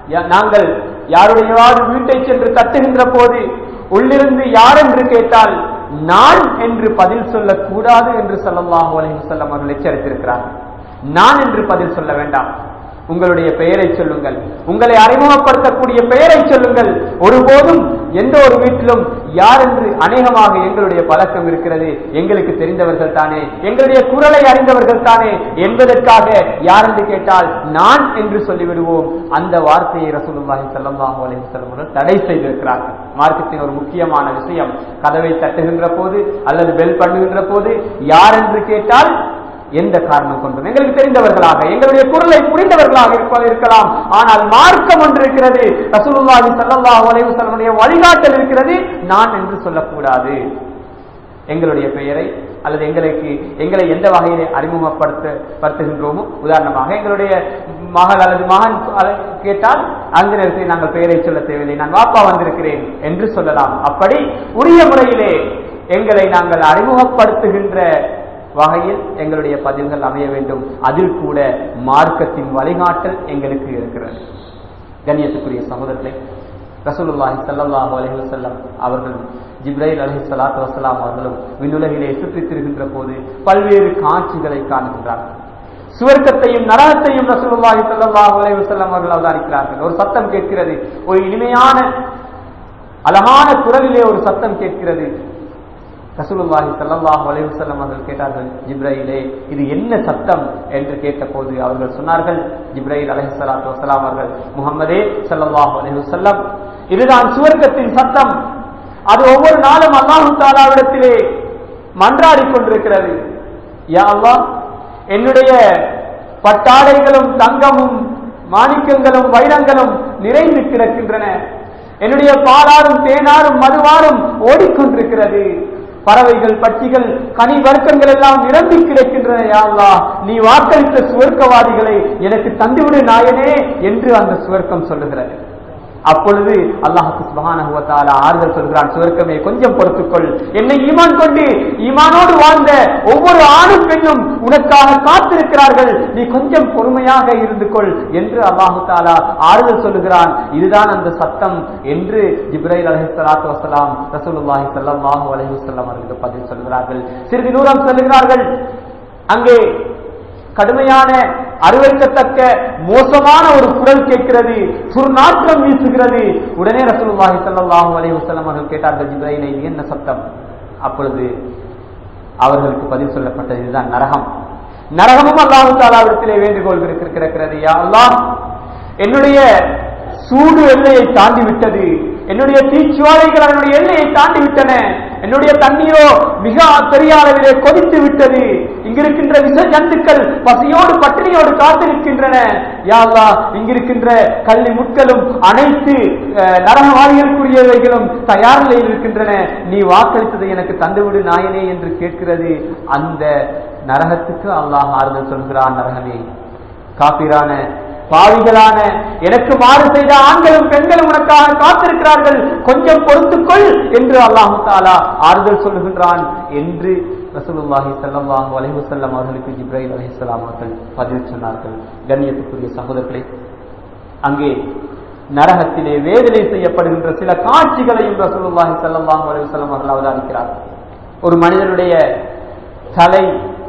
யா- நாங்கள் யாருடையாவது வீட்டை சென்று தட்டுகின்ற போது உள்ளிருந்து யார் என்று கேட்டால் நான் என்று பதில் சொல்லக்கூடாது என்று ஸல்லல்லாஹு அலைஹி வஸல்லம் அவர்கள் எச்சரித்திருக்கிறார்கள் நான் என்று பதில் சொல்ல வேண்டாம் உங்களுடைய பெயரை சொல்லுங்கள் உங்களை அறிமுகப்படுத்தக்கூடிய பெயரை சொல்லுங்கள் ஒருபோதும் எந்த ஒரு வீட்டிலும் யார் என்று அநேகமாக எங்களுடைய பழக்கம் இருக்கிறது எங்களுக்கு தெரிந்தவர்கள் தானே எங்களுடைய குரலை அறிந்தவர்கள் தானே என்பதற்காக யார் என்று கேட்டால் நான் என்று சொல்லிவிடுவோம் அந்த வார்த்தையை ரசூலுல்லாஹி ஸல்லல்லாஹு அலைஹி வஸல்லம் அவர்கள் தடை செய்திருக்கிறார்கள் மார்க்கத்தின் ஒரு முக்கியமான விஷயம் கதவை தட்டுகின்ற போது அல்லது பெல் பண்ணுகின்ற போது யார் என்று கேட்டால் எந்த காரணம் கொண்டும் எங்களுக்கு தெரிந்தவர்களாக எங்களுடைய குரலை புரிந்தவர்களாக இருப்ப- இருக்கலாம் ஆனால் மார்க்கம் ஒன்று இருக்கிறது ரசூலுல்லாஹி ஸல்லல்லாஹு அலைஹி வஸல்லமுடைய வழிகாட்டல் இருக்கிறது நான் என்று சொல்லக்கூடாது எங்களுடைய பெயரை அல்லது எங்களுக்கு எங்களை எந்த வகையிலே அறிமுகப்படுத்த படுத்துகின்றோமோ உதாரணமாக எங்களுடைய மகள் அல்லது மகன் அல- கேட்டால் அந்த நேரத்தில் நாங்கள் பெயரை சொல்ல தேவையில்லை நான் வாப்பா வந்திருக்கிறேன் என்று சொல்லலாம் அப்படி உரிய முறையிலே எங்களை நாங்கள் அறிமுகப்படுத்துகின்ற வகையில் எங்களுடைய பதில்கள் அமைய வேண்டும் அதில் கூட மார்க்கத்தின் வழிகாட்டல் எங்களுக்கு இருக்கிறது கண்ணியத்துக்குரிய சகோதரர்களே ரசூலுல்லாஹி ஸல்லல்லாஹு அலைஹி வஸல்லம் அவர்களும் ஜிப்ரைல் அலைஹி ஸலாத்து வஸலாம் அவர்களும் விண்ணுலகிலே சுற்றித் திரிகின்ற போது பல்வேறு காட்சிகளை காணுகின்றார்கள் சுவர்க்கத்தையும் நரகத்தையும் ரசூலுல்லாஹி ஸல்லல்லாஹு அலைஹி வஸல்லம் அவர்கள் அவதானிக்கிறார்கள் ஒரு சத்தம் கேட்கிறது ஒரு இனிமையான அழகான குரலிலே ஒரு சத்தம் கேட்கிறது ரசூலுல்லாஹி ஸல்லல்லாஹு அலைஹி வஸல்லம் அவர்கள் கேட்டார்கள் ஜிப்ரையிலே இது என்ன சத்தம் என்று கேட்டபோது அவர்கள் சொன்னார்கள் ஜிப்ரைல் அலைஹிஸ்ஸலாத்து வஸலாம் அவர்கள் முஹம்மதே ஸல்லல்லாஹு அலைஹி வஸல்லம் இதுதான் சுவர்க்கத்தின் சத்தம் அது ஒவ்வொரு நாளும் அல்லாஹு தாலாவிடத்திலே மன்றாடிக் கொண்டிருக்கிறது யா அல்லாஹ் என்னுடைய பட்டாடைகளும் தங்கமும் மாணிக்கங்களும் வைரங்களும் நிறைந்து கிடக்கின்றன என்னுடைய பாலாரும் தேனாரும் மதுவாரும் ஓடிக்கொண்டிருக்கிறது பறவைகள் பட்சிகள் கனி வர்க்கங்கள் எல்லாம் நிரம்பி கிடக்கின்றன யா அல்லாஹ் நீ வாக்களித்த சுவர்க்கவாதிகளை எனக்கு தந்துவிடு நாயனே என்று அந்த சுவர்க்கம் சொல்லுகிறது அப்பொழுது அல்லாஹு சுப்ஹானஹு வ தஆலா ஆறுதல் சொல்கிறான் சுவர்க்கமே கொஞ்சம் பொறுத்துக்கொள் என்னை ஈமான் கொண்டு ஈமானோடு வாழ்ந்த ஒவ்வொரு ஆணும் பெண்ணும் உனக்காக காத்திருக்கிறார்கள் நீ கொஞ்சம் பொறுமையாக இருந்து கொள் என்று அல்லாஹு தாலா ஆறுதல் சொல்லுகிறான் இதுதான் அந்த சத்தம் என்று ஜிப்ரைல் அலைஹிஸ்ஸலாத்து வஸலாம் ரசூலுல்லாஹி ஸல்லல்லாஹு அலைஹி வஸல்லம் அவர்களுக்கு பதில் சொல்கிறார்கள் சிறிது தூரம் சொல்லுகிறார்கள் அங்கே கடுமையான அருவருக்கத்தக்க மோசமான ஒரு குரல் கேட்கிறது துர்நாற்றம் வீசுகிறது உடனே ரசூலுல்லாஹி ஸல்லல்லாஹு அலைஹி வஸல்லம் அவர்கள் கேட்டார்கள் ஜிப்ரைலை இது என்ன சத்தம் அப்பொழுது அவர்களுக்கு பதில் சொல்லப்பட்டது இதுதான் நரகம் நரகமும் அல்லாஹு தாலாவிடத்திலே வேண்டுகோள் விடுக்க- கிடக்கிறது யா அல்லாஹ் என்னுடைய சூடு எல்லையை தாண்டி விட்டது என்னுடைய தீச்சுவாலைகள் அதனுடைய எல்லையை தாண்டி விட்டன என்னுடைய தண்ணீரோ மிக பெரிய அளவிலே கொதித்து விட்டது இங்கிருக்கின்ற விச ஜந்துக்கள் பசியோடு பட்டினியோடு காத்திருக்கின்றன யா அல்லாஹ் இங்கிருக்கின்ற கள்ளி முட்களும் அனைத்து அஹ், நரகவாதிகளுக்குரியவைகளும் தயார் நிலையில் இருக்கின்றன நீ வாக்களித்ததை எனக்கு தந்துவிடு நாயனே என்று கேட்கிறது அந்த நரகத்துக்கு அல்லாஹ் ஆறுதல் சொல்கிறான் நரகமே காபிரான பாவிகளான எனக்கு மாறு செய்த ஆண்களும் பெண்களும் உனக்காக காத்திருக்கிறார்கள் கொஞ்சம் பொறுத்துக்கொள் என்று அல்லாஹு தாலா ஆறுதல் சொல்லுகின்றான் என்று ரசூலுல்லாஹி ஸல்லல்லாஹு அலைஹி வஸல்லம் அவர்களுக்கு ஜிப்ரைல் அலைஹிஸ்ஸலாம் அவர்கள் பதில் சொன்னார்கள் கண்ணியத்துக்குரிய சகோதரர்களே அங்கே நரகத்திலே வேதனை செய்யப்படுகின்ற சில காட்சிகளையும் ரசூலுல்லாஹி ஸல்லல்லாஹு அலைஹி வஸல்லம் அவர்கள் அவதானிக்கிறார்கள் ஒரு மனிதனுடைய தலை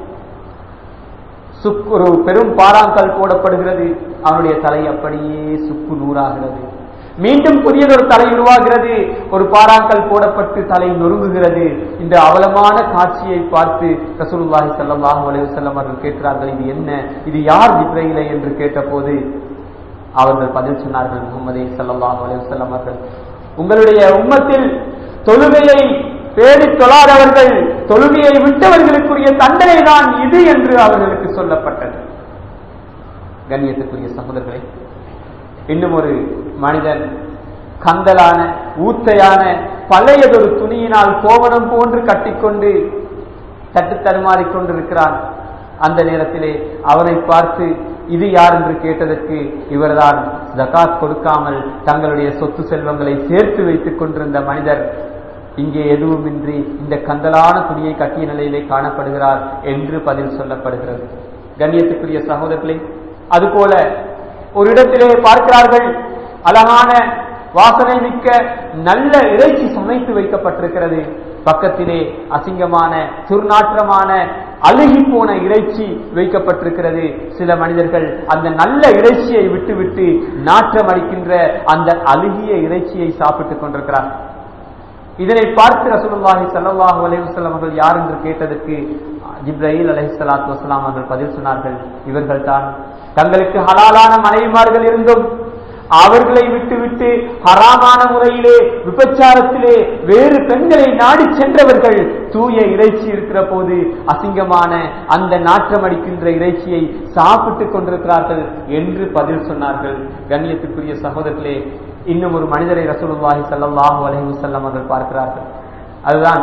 சுக்கு ஒரு பெரும் பாறாங்கல் போடப்படுகிறது அவனுடைய தலை அப்படியே சுக்கு நூறாகிறது மீண்டும் புதியதொரு தலை உருவாகிறது ஒரு பாறாங்கல் போடப்பட்டு தலை நொறுங்குகிறது இந்த அவலமான காட்சியை பார்த்து ரசூலுல்லாஹி ஸல்லல்லாஹு அலைஹி வஸல்லம் அவர்கள் கேட்கிறார்கள் இது என்ன இது யார் ஜிப்ரையிலே என்று கேட்டபோது அவர்கள் பதில் சொன்னார்கள் முகமதே ஸல்லல்லாஹு அலைஹி வஸல்லம் அவர்கள் உங்களுடைய உம்மத்தில் தொழுகையை பேடி தொழாதவர்கள் தொழுகையை விட்டவர்களுக்குரிய தண்டனை தான் இது என்று அவர்களுக்கு சொல்லப்பட்டது கண்ணியத்துக்குரிய சகோதரர்களே இன்னும் ஒரு மனிதன் கந்தலான ஊத்தையான பழையதொரு துணியினால் கோவணம் போன்று கட்டிக்கொண்டு தட்டு தடுமாறிக் கொண்டிருக்கிறான் அந்த நேரத்திலே அவனை பார்த்து இது யார் என்று கேட்டதற்கு இவர்தான் ஜகாத் கொடுக்காமல் தங்களுடைய சொத்து செல்வங்களை சேர்த்து வைத்துக் கொண்டிருந்த மனிதர் இங்கே எதுவுமின்றி இந்த கந்தலான துணியை கட்டிய நிலையிலே காணப்படுகிறார் என்று பதில் சொல்லப்படுகிறது கண்ணியத்துக்குரிய சகோதரர்களே அதுபோல ஒரு இடத்திலே பார்க்கிறார்கள் அழகான வாசனை மிக்க நல்ல இறைச்சி சமைத்து வைக்கப்பட்டிருக்கிறது பக்கத்திலே அசிங்கமான துர்நாற்றமான அழுகி போன இறைச்சி வைக்கப்பட்டிருக்கிறது சில மனிதர்கள் அந்த நல்ல இறைச்சியை விட்டுவிட்டு நாற்றம் அடிக்கின்ற அந்த அழுகிய இறைச்சியை சாப்பிட்டுக் கொண்டிருக்கிறார் இதனை பார்த்து ரசூலுல்லாஹி ஸல்லல்லாஹு அலைஹி வஸல்லம் அவர்கள் யார் என்று கேட்டதற்கு ஜிப்ரீல் அலைஹிஸ்ஸலாத்து வஸலாம் அவர்கள் பதில் சொன்னார்கள் இவர்கள் தான் தங்களுக்கு ஹலாலான மனைவிமார்கள் இருந்தும் அவர்களை விட்டுவிட்டு ஹராமான முறையிலே விபச்சாரத்திலே வேறு பெண்களை நாடி சென்றவர்கள் தூய இறைச்சி இருக்கிற போது அசிங்கமான அந்த நாற்றம் அடிக்கின்ற இறைச்சியை சாப்பிட்டுக் கொண்டிருக்கிறார்கள் என்று பதில் சொன்னார்கள் கண்ணியத்துக்குரிய சகோதரர்களே இன்னும் ஒரு மனிதரை ரசூலுல்லாஹி ஸல்லல்லாஹு அலைஹி வஸல்லம் அவர்கள் பார்க்கிறார்கள் அதுதான்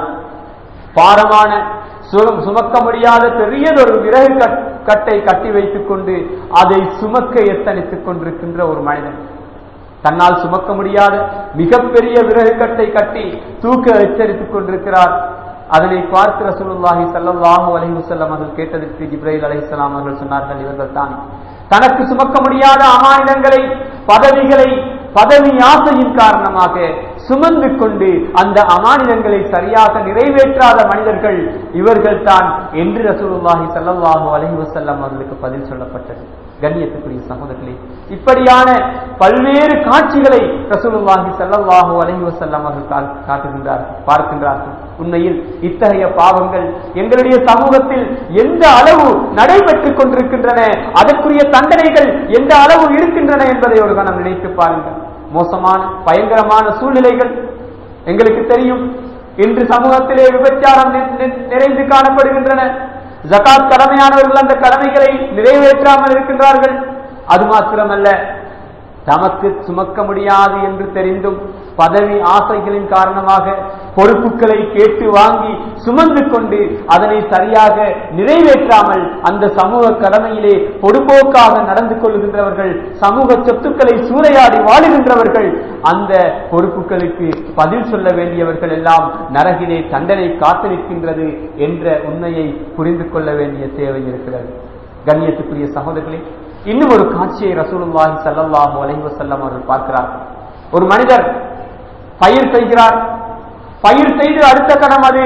பாரமான சு- சுமக்க முடியாத பெரியதொரு விறகு கட்- கட்டை கட்டி வைத்துக் கொண்டு அதை சுமக்க எத்தனித்துக் கொண்டிருக்கின்ற ஒரு மனிதன் தன்னால் சுமக்க முடியாத மிகப்பெரிய விறகு கட்டை கட்டி தூக்க எச்சரித்துக் கொண்டிருக்கிறார் அதனை பார்த்து ரசூலுல்லாஹி ஸல்லல்லாஹு அலைஹி வஸல்லம் அவர்கள் கேட்டதற்கு ஜிப்ரைல் அலைஹிஸ்ஸலாம் அவர்கள் சொன்னார்கள் இவர்கள் தான் தனக்கு சுமக்க முடியாத அமானிதங்களை பதவிகளை பதவி ஆசையின் காரணமாக சுமந்து கொண்டு அந்த அமானிதங்களை சரியாக நிறைவேற்றாத மனிதர்கள் இவர்கள் தான் என்று ரசூலுல்லாஹி ஸல்லல்லாஹு அலைஹி வஸல்லம் அவர்களுக்கு பதில் சொல்லப்பட்டது கண்ணியத்துக்குரிய சகோதரர்களே இப்படியான பல்வேறு காட்சிகளை ரசூலுல்லாஹி ஸல்லல்லாஹு அலைஹி வஸல்லம் அவர்கள் கா- காட்டுகின்றார்கள் பார்க்கின்றார்கள் உண்மையில் இத்தகைய பாவங்கள் எங்களுடைய சமூகத்தில் எந்த அளவு நடைபெற்றுக் கொண்டிருக்கின்றன அதற்குரிய தண்டனைகள் எந்த அளவு இருக்கின்றன என்பதை ஒரு கணம் நினைத்து பாருங்கள் மோசமான பயங்கரமான சூழ்நிலைகள் எங்களுக்கு தெரியும் இன்று சமூகத்திலே விபச்சாரம் நி- நி- நிறைந்து காணப்படுகின்றன ஜகாத் கடமையானவர்கள் அந்த கடமைகளை நிறைவேற்றாமல் இருக்கின்றார்கள் அது மாத்திரமல்ல தமக்கு சுமக்க முடியாது என்று தெரிந்தும் பதவி ஆசைகளின் காரணமாக பொறுப்புகளை கேட்டு வாங்கி சுமந்து கொண்டு அதனை சரியாக நிறைவேற்றாமல் அந்த சமூக கடமையிலே பொடுபோக்காக நடந்து கொள்கின்றவர்கள் சமூக சொத்துக்களை சூறையாடி வாழுகின்றவர்கள் அந்த பொறுப்புகளுக்கு பதில் சொல்ல வேண்டியவர்கள் எல்லாம் நரகிலே தண்டனை காத்து நிற்கின்றது என்ற உண்மையை புரிந்து கொள்ள வேண்டிய தேவை இருக்கிறது கண்ணியத்துக்குரிய சகோதரர்களே இன்னும் ஒரு காட்சியை ரசூலுல்லாஹி ஸல்லல்லாஹு அலைஹி வஸல்லம் அவர்கள் பார்க்கிறார்கள் ஒரு மனிதர் பயிர் செய்கிறார் பயிர் செய்து அடுத்த கணம் அது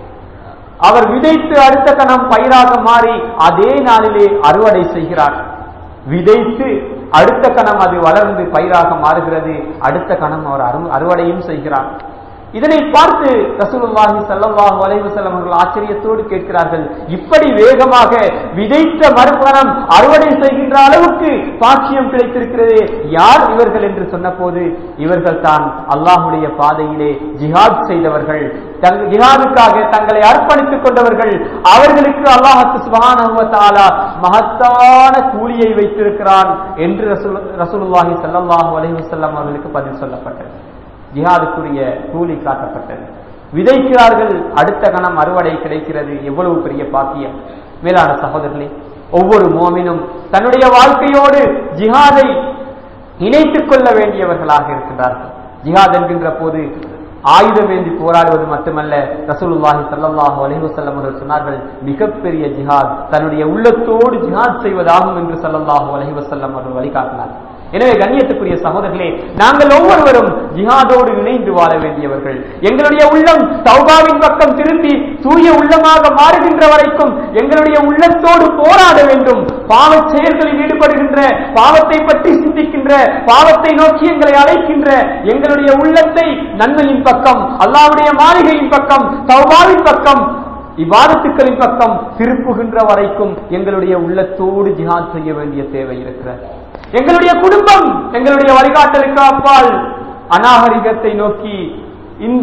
அவர் விதைத்து அடுத்த கணம் பயிராக மாறி அதே நாளிலே அறுவடை செய்கிறார் விதைத்து அடுத்த கணம் அது வளர்ந்து பயிராக மாறுகிறது அடுத்த கணம் அவர் அறு- அறுவடையும் செய்கிறார் இதனை பார்த்து ரசூலுல்லாஹி ஸல்லல்லாஹு அலைஹி வஸல்லம் அவர்கள் ஆச்சரியத்தோடு கேட்கிறார்கள் இப்படி வேகமாக விதைத்த மறுபணம் அறுவடை செய்கின்ற அளவுக்கு பாக்கியம் கிடைத்திருக்கிறதே யார் இவர்கள் என்று சொன்னபோது இவர்கள் தான் அல்லாஹ்வுடைய பாதையிலே ஜிஹாத் செய்தவர்கள் தங் ஜிஹாதுக்காக தங்களை அர்ப்பணித்துக் கொண்டவர்கள் அவர்களுக்கு அல்லாஹ் சுப்ஹானஹு வ தஆலா மகத்தான கூலியை வைத்திருக்கிறான் என்று ரசூல் ரசூலுல்லாஹி ஸல்லல்லாஹு அலைஹி வஸல்லம் அவர்களுக்கு பதில் சொல்லப்பட்டது ஜிஹாதுக்குரிய கூலி காட்டப்பட்டது விதைக்கிறார்கள் அடுத்த கணம் அறுவடை கிடைக்கிறது எவ்வளவு பெரிய பாக்கியம் மேலான சகோதரர்களே ஒவ்வொரு மோமினும் தன்னுடைய வாழ்க்கையோடு ஜிஹாதை இணைத்துக் கொள்ள வேண்டியவர்களாக இருக்கின்றார்கள் ஜிஹாத் என்கின்ற போது ஆயுதம் ஏந்தி போராடுவது மட்டுமல்ல ரசூலுல்லாஹி ஸல்லல்லாஹு அலைஹி வஸல்லம் அவர்கள் சொன்னார்கள் மிகப்பெரிய ஜிஹாத் தன்னுடைய உள்ளத்தோடு ஜிஹாத் செய்வதாகும் என்று ஸல்லல்லாஹு அலைஹி வஸல்லம் அவர்கள் வழிகாட்டினார் எனவே கண்ணியத்துக்குரிய சகோதரர்களே நாங்கள் ஒவ்வொருவரும் ஜிஹாதோடு இணைந்து வாழ வேண்டியவர்கள் எங்களுடைய உள்ளம் தௌபாவின் பக்கம் திரும்பி தூய உள்ளமாக மாறுகின்ற வரைக்கும் எங்களுடைய உள்ளத்தோடு போராட வேண்டும் பாவச் செயல்களில் ஈடுபடுகின்ற பாவத்தை பற்றி சிந்திக்கின்ற பாவத்தை நோக்கி எங்களை அழைக்கின்ற எங்களுடைய உள்ளத்தை நன்மையின் பக்கம் அல்லாஹ்வுடைய மாளிகையின் பக்கம் தௌபாவின் பக்கம் இவ்வாதத்துக்களின் பக்கம் திருப்புகின்ற வரைக்கும் எங்களுடைய உள்ளத்தோடு ஜிஹாத் செய்ய வேண்டிய தேவை இருக்கிறது எங்களுடைய குடும்பம் எங்களுடைய வழிகாட்டலுக்கு அப்பால் அநாகரிகத்தை நோக்கி இந்த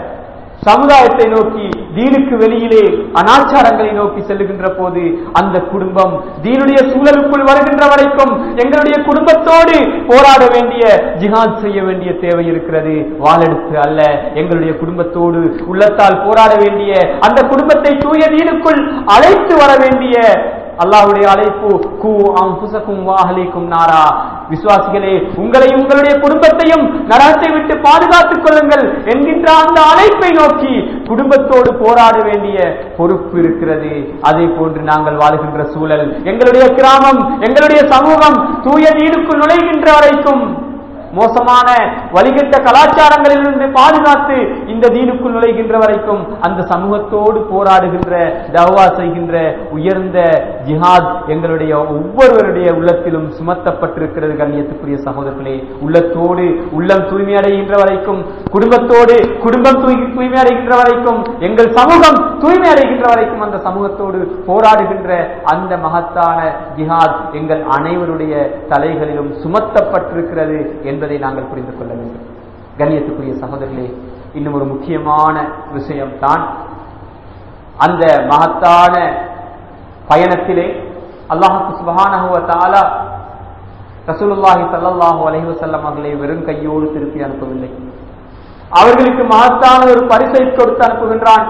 சமுதாயத்தை நோக்கி தீனுக்கு வெளியிலே அனாச்சாரங்களை நோக்கி செல்லுகின்ற போது அந்த குடும்பம் தீனுடைய சூழலுக்குள் வருகின்ற வரைக்கும் எங்களுடைய குடும்பத்தோடு போராட வேண்டிய ஜிஹாத் செய்ய வேண்டிய தேவை இருக்கிறது வாளெடுத்து அல்ல எங்களுடைய குடும்பத்தோடு உள்ளத்தால் போராட வேண்டிய அந்த குடும்பத்தை தூய தீனுக்குள் அழைத்து வர வேண்டிய அல்லாஹ்வுடைய அழைப்பு கு அன்புசக்கும் வாஹலிக்கும் நாரா விசுவாசிகளே உங்களையும் உங்களுடைய குடும்பத்தையும் நரகத்தை விட்டு பாதுகாத்துக் கொள்ளுங்கள் என்கின்ற அந்த அழைப்பை நோக்கி குடும்பத்தோடு போராட வேண்டிய பொறுப்பு இருக்கிறது அதே போன்று நாங்கள் வாழுகின்ற சூழல் எங்களுடைய கிராமம் எங்களுடைய சமூகம் தூய வீடுக்குள் நுழைகின்ற வரைக்கும் மோசமான வழிகட்ட கலாச்சாரங்களிலிருந்து பாதுகாத்து இந்த தீனுக்குள் நுழைகின்ற வரைக்கும் அந்த சமூகத்தோடு போராடுகின்ற தவா செய்கின்ற உயர்ந்த ஜிஹாத் எங்களுடைய ஒவ்வொருவருடைய உள்ளத்திலும் சுமத்தப்பட்டிருக்கிறது கண்ணியத்துக்குரிய சகோதரர்களே உள்ளத்தோடு உள்ளம் தூய்மையடைகின்ற வரைக்கும் குடும்பத்தோடு குடும்பம் தூய் தூய்மையடைகின்ற வரைக்கும் எங்கள் சமூகம் தூய்மையடைகின்ற வரைக்கும் அந்த சமூகத்தோடு போராடுகின்ற அந்த மகத்தான ஜிஹாத் எங்கள் அனைவருடைய தலைகளிலும் சுமத்தப்பட்டிருக்கிறது என்பதை நாங்கள் புரிந்து கொள்ள வேண்டும் கண்ணியத்துக்குரிய சகோதரர்களே இன்னும் ஒரு முக்கியமான விஷயம் தான் அந்த மகத்தான பயணத்திலே அல்லாஹுக்கு சுபஹானஹு வ தஆலா ரசூலுல்லாஹி ஸல்லல்லாஹு அலைஹி வஸல்லம் அவர்களை வெறும் கையோடு திருப்பி அனுப்பவில்லை அவர்களுக்கு மகத்தான ஒரு பரிசை கொடுத்து அனுப்புகின்றான்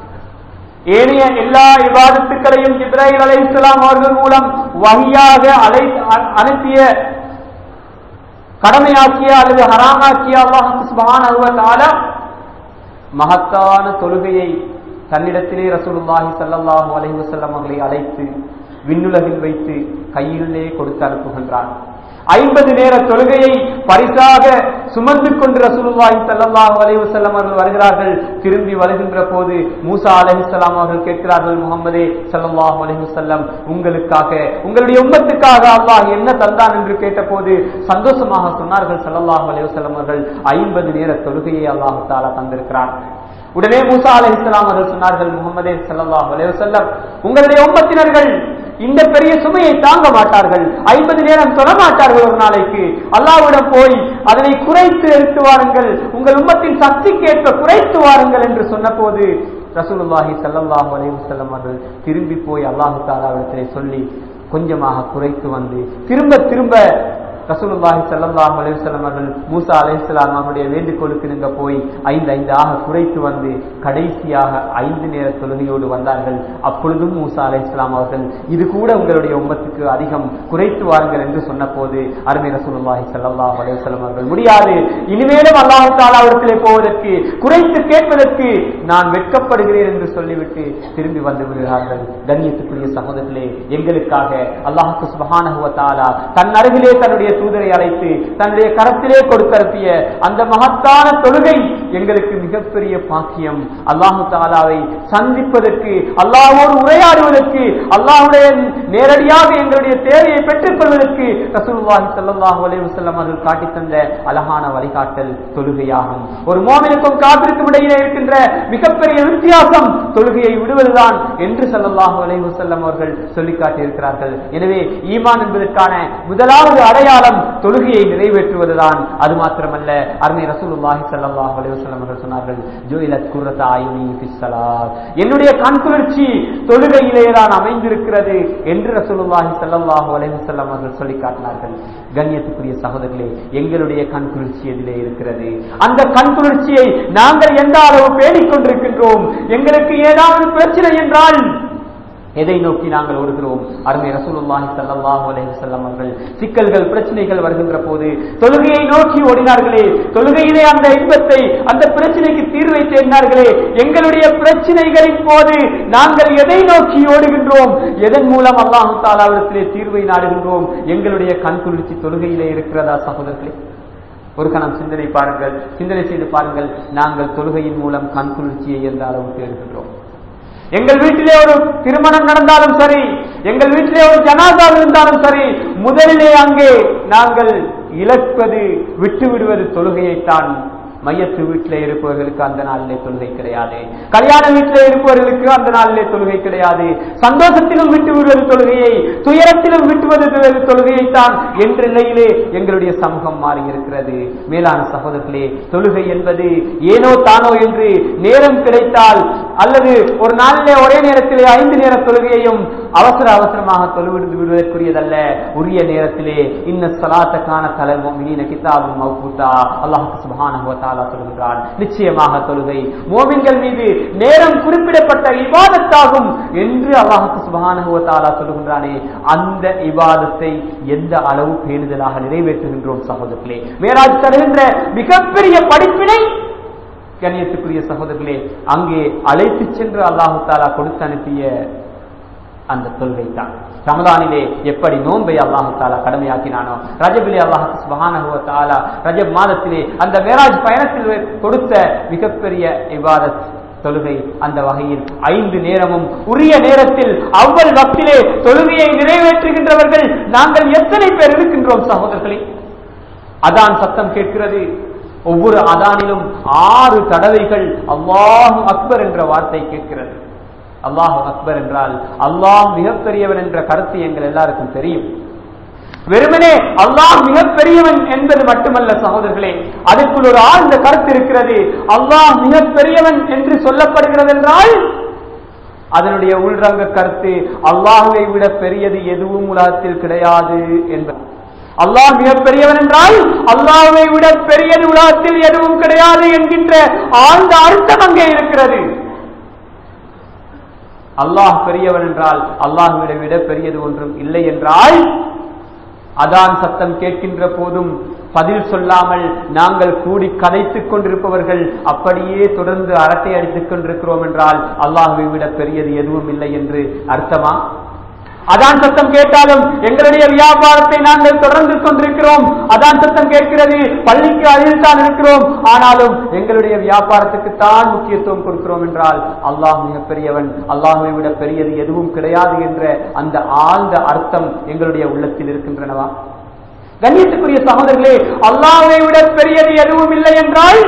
ஏனைய எல்லா இபாதத்துக்களையும் இப்ராஹிம் அலைஹிஸ்ஸலாம் அவர்கள் மூலம் வகையாக அலை அ- அனுப்பிய கடமையாக்கிய அல்லது ஹராமாக்கிய அல்லாஹ் சுப்ஹானஹு வ தஆலா மகத்தான தொழுகையை தன்னிடத்திலே ரசூலுல்லாஹி ஸல்லல்லாஹு அலைஹி வஸல்லம் அவர்களை அழைத்து விண்ணுலகில் வைத்து கையிலே கொடுத்து அனுப்புகின்றான் ஐம்பது நேர தொழுகையை பரிசாக சுமந்து கொண்டு ரசூலுல்லாஹி ஸல்லல்லாஹு அலைஹி வஸல்லம் அவர்கள் வருகிறார்கள் திரும்பி வருகின்ற போது மூசா அலைஹிஸ்ஸலாம் அவர்கள் கேட்கிறார்கள் முகமதே ஸல்லல்லாஹு அலைஹி வஸல்லம் உங்களுக்காக உங்களுடைய உம்மத்துக்காக அல்லாஹ் என்ன தந்தான் என்று கேட்டபோது சந்தோஷமாக சொன்னார்கள் ஸல்லல்லாஹு அலைஹி வஸல்லம் அவர்கள் ஐம்பது நேர தொழுகையை அல்லாஹ் தஆலா தந்திருக்கிறான் உடனே மூசா அலைஹிஸ்ஸலாம் அவர்கள் சொன்னார்கள் முகமதே ஸல்லல்லாஹு அலைஹி வஸல்லம் உங்களுடைய உம்மத்தினர்கள் இந்த பெரிய சுமையை தாங்க மாட்டார்கள் ஐம்பது நேரம் தொட மாட்டார்கள் ஒரு நாளைக்கு அல்லாஹ்விடம் போய் அதனை குறைத்து எடுத்து வாருங்கள் உங்கள் உம்மத்தின் சக்திக்கேற்ப குறைத்து வாருங்கள் என்று சொன்னபோது ரசூலுல்லாஹி ஸல்லல்லாஹு அலைஹி வஸல்லம் அவர்கள் திரும்பி போய் அல்லாஹ் தஆலாவிடத்திலே சொல்லி கொஞ்சமாக குறைத்து வந்து திரும்ப திரும்ப ரசூலுல்லாஹி ஸல்லல்லாஹு அலைஹி வஸல்லம் அவர்கள் மூசா அலைஹிஸ்ஸலாம் அவருடைய வேண்டுகோளுக்கு நீங்க போய் ஐந்து ஐந்தாக குறைத்து வந்து கடைசியாக ஐந்து நேர தொழுகையோடு வந்தார்கள் அப்பொழுதும் மூசா அலைஹிஸ்ஸலாம் அவர்கள் இது கூட உங்களுடைய உம்மத்துக்கு அதிகம் குறைத்து வாருங்கள் என்று சொன்னபோது அருமை ரசூலுல்லாஹி ஸல்லல்லாஹு அலைஹி வஸல்லம் அவர்கள் முடியாது இனிமேலும் அல்லாஹ் தஆலாவிடத்திலே போவதற்கு குறைத்து கேட்பதற்கு நான் வெட்கப்படுகிறேன் என்று சொல்லிவிட்டு திரும்பி வந்து விடுகிறார்கள் கண்ணியத்துக்குரிய சகோதரர்களே எங்களுக்காக அல்லாஹ்க்கு சுப்ஹானஹு வ தஆலா தன் அருகிலே தன்னுடைய தூதரை அழைத்து தன்னுடைய கரத்திலே கொடுத்தரப்பிய அந்த மகத்தான தொழுகை எங்களுக்கு மிகப்பெரிய பாக்கியம் அல்லாஹு தாலாவை சந்திப்பதற்கு அல்லாஹோடு உரையாடுவதற்கு அல்லாஹுடைய நேரடியாக எங்களுடைய தேவையை பெற்றுக் கொள்வதற்கு ரசூலுல்லாஹி ஸல்லல்லாஹு அலைஹி வஸல்லம் அவர்கள் காட்டித் தந்த அழகான வழிகாட்டல் தொழுகையாகும் ஒரு மோமினுக்கும் காப்பிற்கும் இடையிலே இருக்கின்ற மிகப்பெரிய வித்தியாசம் தொழுகையை விடுவதுதான் என்று ஸல்லல்லாஹு அலைஹி வஸல்லம் அவர்கள் சொல்லி காட்டியிருக்கிறார்கள் எனவே ஈமான் என்பதற்கான முதலாவது அடையாளம் தொழுகையை நிறைவேற்றுவதுதான் அது மாத்திரமல்ல அருமை ரசூலுல்லாஹி ஸல்லல்லாஹு அலைஹி வஸல்லம் அவர்கள் சொன்னார்கள் ஜுஇலத் குர்ரத்து ஆயுனி ஃபிஸ் ஸலாத் என்னுடைய கண்குளிர்ச்சி தொழுகையிலே தான் அமைந்திருக்கிறது என்று ரசூலுல்லாஹி ஸல்லல்லாஹு அலைஹி வஸல்லம் அவர்கள் சொல்லி காட்டினார்கள் கண்ணியத்துக்குரிய சகோதரர்களே எங்களுடைய கண்குளிர்ச்சி எதிலே இருக்கிறது அந்த கண்குளிர்ச்சியை நாங்கள் எந்த அளவு பேணிக் கொண்டிருக்கின்றோம் எங்களுக்கு ஏதாவது பிரச்சனை என்றால் எதை நோக்கி நாங்கள் ஓடுகிறோம் அருமை ரசூலுல்லாஹி ஸல்லல்லாஹு அலைஹி வஸல்லம் அவர்கள் சிக்கல்கள் பிரச்சனைகள் வருகின்ற போது தொழுகையை நோக்கி ஓடினார்களே தொழுகையிலே அந்த இன்பத்தை அந்த பிரச்சனைக்கு தீர்வை தேடினார்களே எங்களுடைய பிரச்சனைகளின் போது நாங்கள் எதை நோக்கி ஓடுகின்றோம் எதன் மூலம் அல்லாஹு தாலாவிடத்திலே தீர்வை நாடுகின்றோம் எங்களுடைய கண்குளிர்ச்சி தொழுகையிலே இருக்கிறதா சகோதரர்களே ஒரு கணம் சிந்தனை பாருங்கள் சிந்தனை செய்து பாருங்கள் நாங்கள் தொழுகையின் மூலம் கண்குளிர்ச்சியை எந்த அளவுக்கு எடுக்கின்றோம் எங்கள் வீட்டிலே ஒரு திருமணம் நடந்தாலும் சரி எங்கள் வீட்டிலே ஒரு ஜனாதா இருந்தாலும் சரி முதலிலே அங்கே நாங்கள் இழப்பது விட்டு விடுவது தொழுகையைத்தான் மையத்து வீட்டிலே இருப்பவர்களுக்கு அந்த நாளிலே தொழுகை கிடையாது கல்யாண வீட்டிலே இருப்பவர்களுக்கு அந்த நாளிலே தொழுகை கிடையாது சந்தோஷத்திலும் விட்டு விடுவது தொழுகையை துயரத்திலும் விட்டுவது தொழுகையைத்தான் என்ற நிலையிலே எங்களுடைய சமூகம் மாறி இருக்கிறது மேலான சகோதரர்களே தொழுகை என்பது ஏனோ தானோ என்று நேரம் கிடைத்தால் அல்லது ஒரு நாளிலே ஒரே நேரத்திலே ஐந்து நேர தொழுகையையும் அவசர அவசரமாக தொழுவிடு விடுவதற்குரியதல்ல உரிய நேரத்திலே இன்ன சலாத்த காண தலர் மோமினின கிதாபும் மௌகூத்தா அல்லாஹ் சுப்ஹானஹு வ தஆலா சொல்கிறான் நிச்சயமாக தொழுகை மோமின்கள் மீது நேரம் குறிப்பிடப்பட்ட இபாதத்தாகும் என்று அல்லாஹ் சுப்ஹானஹு வ தஆலா சொல்கின்றானே அந்த இபாதத்தை எந்த அளவு பேணுதலாக நிறைவேற்றுகின்றோம் சகோதரர்களே மேராஜ் தருகின்ற மிகப்பெரிய படிப்பினை கண்ணியத்துக்குரிய சகோதரர்களே அங்கே அழைத்து சென்று அல்லாஹு தாலா கொடுத்து அனுப்பிய அந்த தொழுகை தான் ரமதானிலே எப்படி நோன்பை அல்லாஹு தாலா கடமையாக்கினானோ ரஜபிலே அல்லாஹு சுபஹானஹு தாலா ரஜப் மாதத்திலே அந்த மேராஜ் பயணத்தில் கொடுத்த மிகப்பெரிய இபாதத் தொழுகை அந்த வகையில் ஐந்து நேரமும் உரிய நேரத்தில் அவ்வள் வக்திலே தொழுகையை நிறைவேற்றுகின்றவர்கள் நாங்கள் எத்தனை பேர் இருக்கின்றோம் சகோதரர்களே அதான் சத்தம் கேட்கிறது ஒவ்வொரு அதானிலும் ஆறு தடவைகள் அல்லாஹு அக்பர் என்ற வார்த்தை கேட்கிறது அல்லாஹு அக்பர் என்றால் அல்லாஹ் மிகப்பெரியவன் என்ற கருத்து எங்கள் எல்லாருக்கும் தெரியும் வெறுமனே அல்லாஹ் மிகப்பெரியவன் என்பது மட்டுமல்ல சகோதரர்களே அதற்குள் ஒரு ஆழ்ந்த கருத்து இருக்கிறது அல்லாஹ் மிகப்பெரியவன் என்று சொல்லப்படுகிறது என்றால் அதனுடைய உள்ரங்க கருத்து அல்லாஹுவை விட பெரியது எதுவும் உலகத்தில் கிடையாது என்பது அல்லாஹ் மிகப்பெரியவன் என்றால் அல்லாஹுவை விட பெரியது உலகத்தில் எதுவும் கிடையாது என்கின்ற ஆழ்ந்த அர்த்தம் அங்கே இருக்கிறது அல்லாஹ் பெரியவன் என்றால் அல்லாஹுவிட விட பெரியது ஒன்றும் இல்லை என்றால் அதான் சத்தம் கேட்கின்ற போதும் பதில் சொல்லாமல் நாங்கள் கூடி கதைத்துக் கொண்டிருப்பவர்கள் அப்படியே தொடர்ந்து அரட்டை அடித்துக் கொண்டிருக்கிறோம் என்றால் அல்லாஹுவை விட பெரியது எதுவும் இல்லை என்று அர்த்தமா அதான் சத்தம் கேட்டாலும் எங்களுடைய வியாபாரத்தை நாங்கள் தொடர்ந்து கொண்டிருக்கிறோம் அதான் சத்தம் கேட்கிறது பள்ளிக்கு அருகில் தான் இருக்கிறோம் ஆனாலும் எங்களுடைய வியாபாரத்துக்கு தான் முக்கியத்துவம் கொடுக்கிறோம் என்றால் அல்லாஹ் மிகப்பெரியவன் அல்லாஹுவை விட பெரியது எதுவும் கிடையாது என்ற அந்த ஆழ்ந்த அர்த்தம் எங்களுடைய உள்ளத்தில் இருக்கின்றனவா கண்ணியத்துக்குரிய சகோதரர்களே அல்லாஹை விட பெரியது எதுவும் இல்லை என்றால்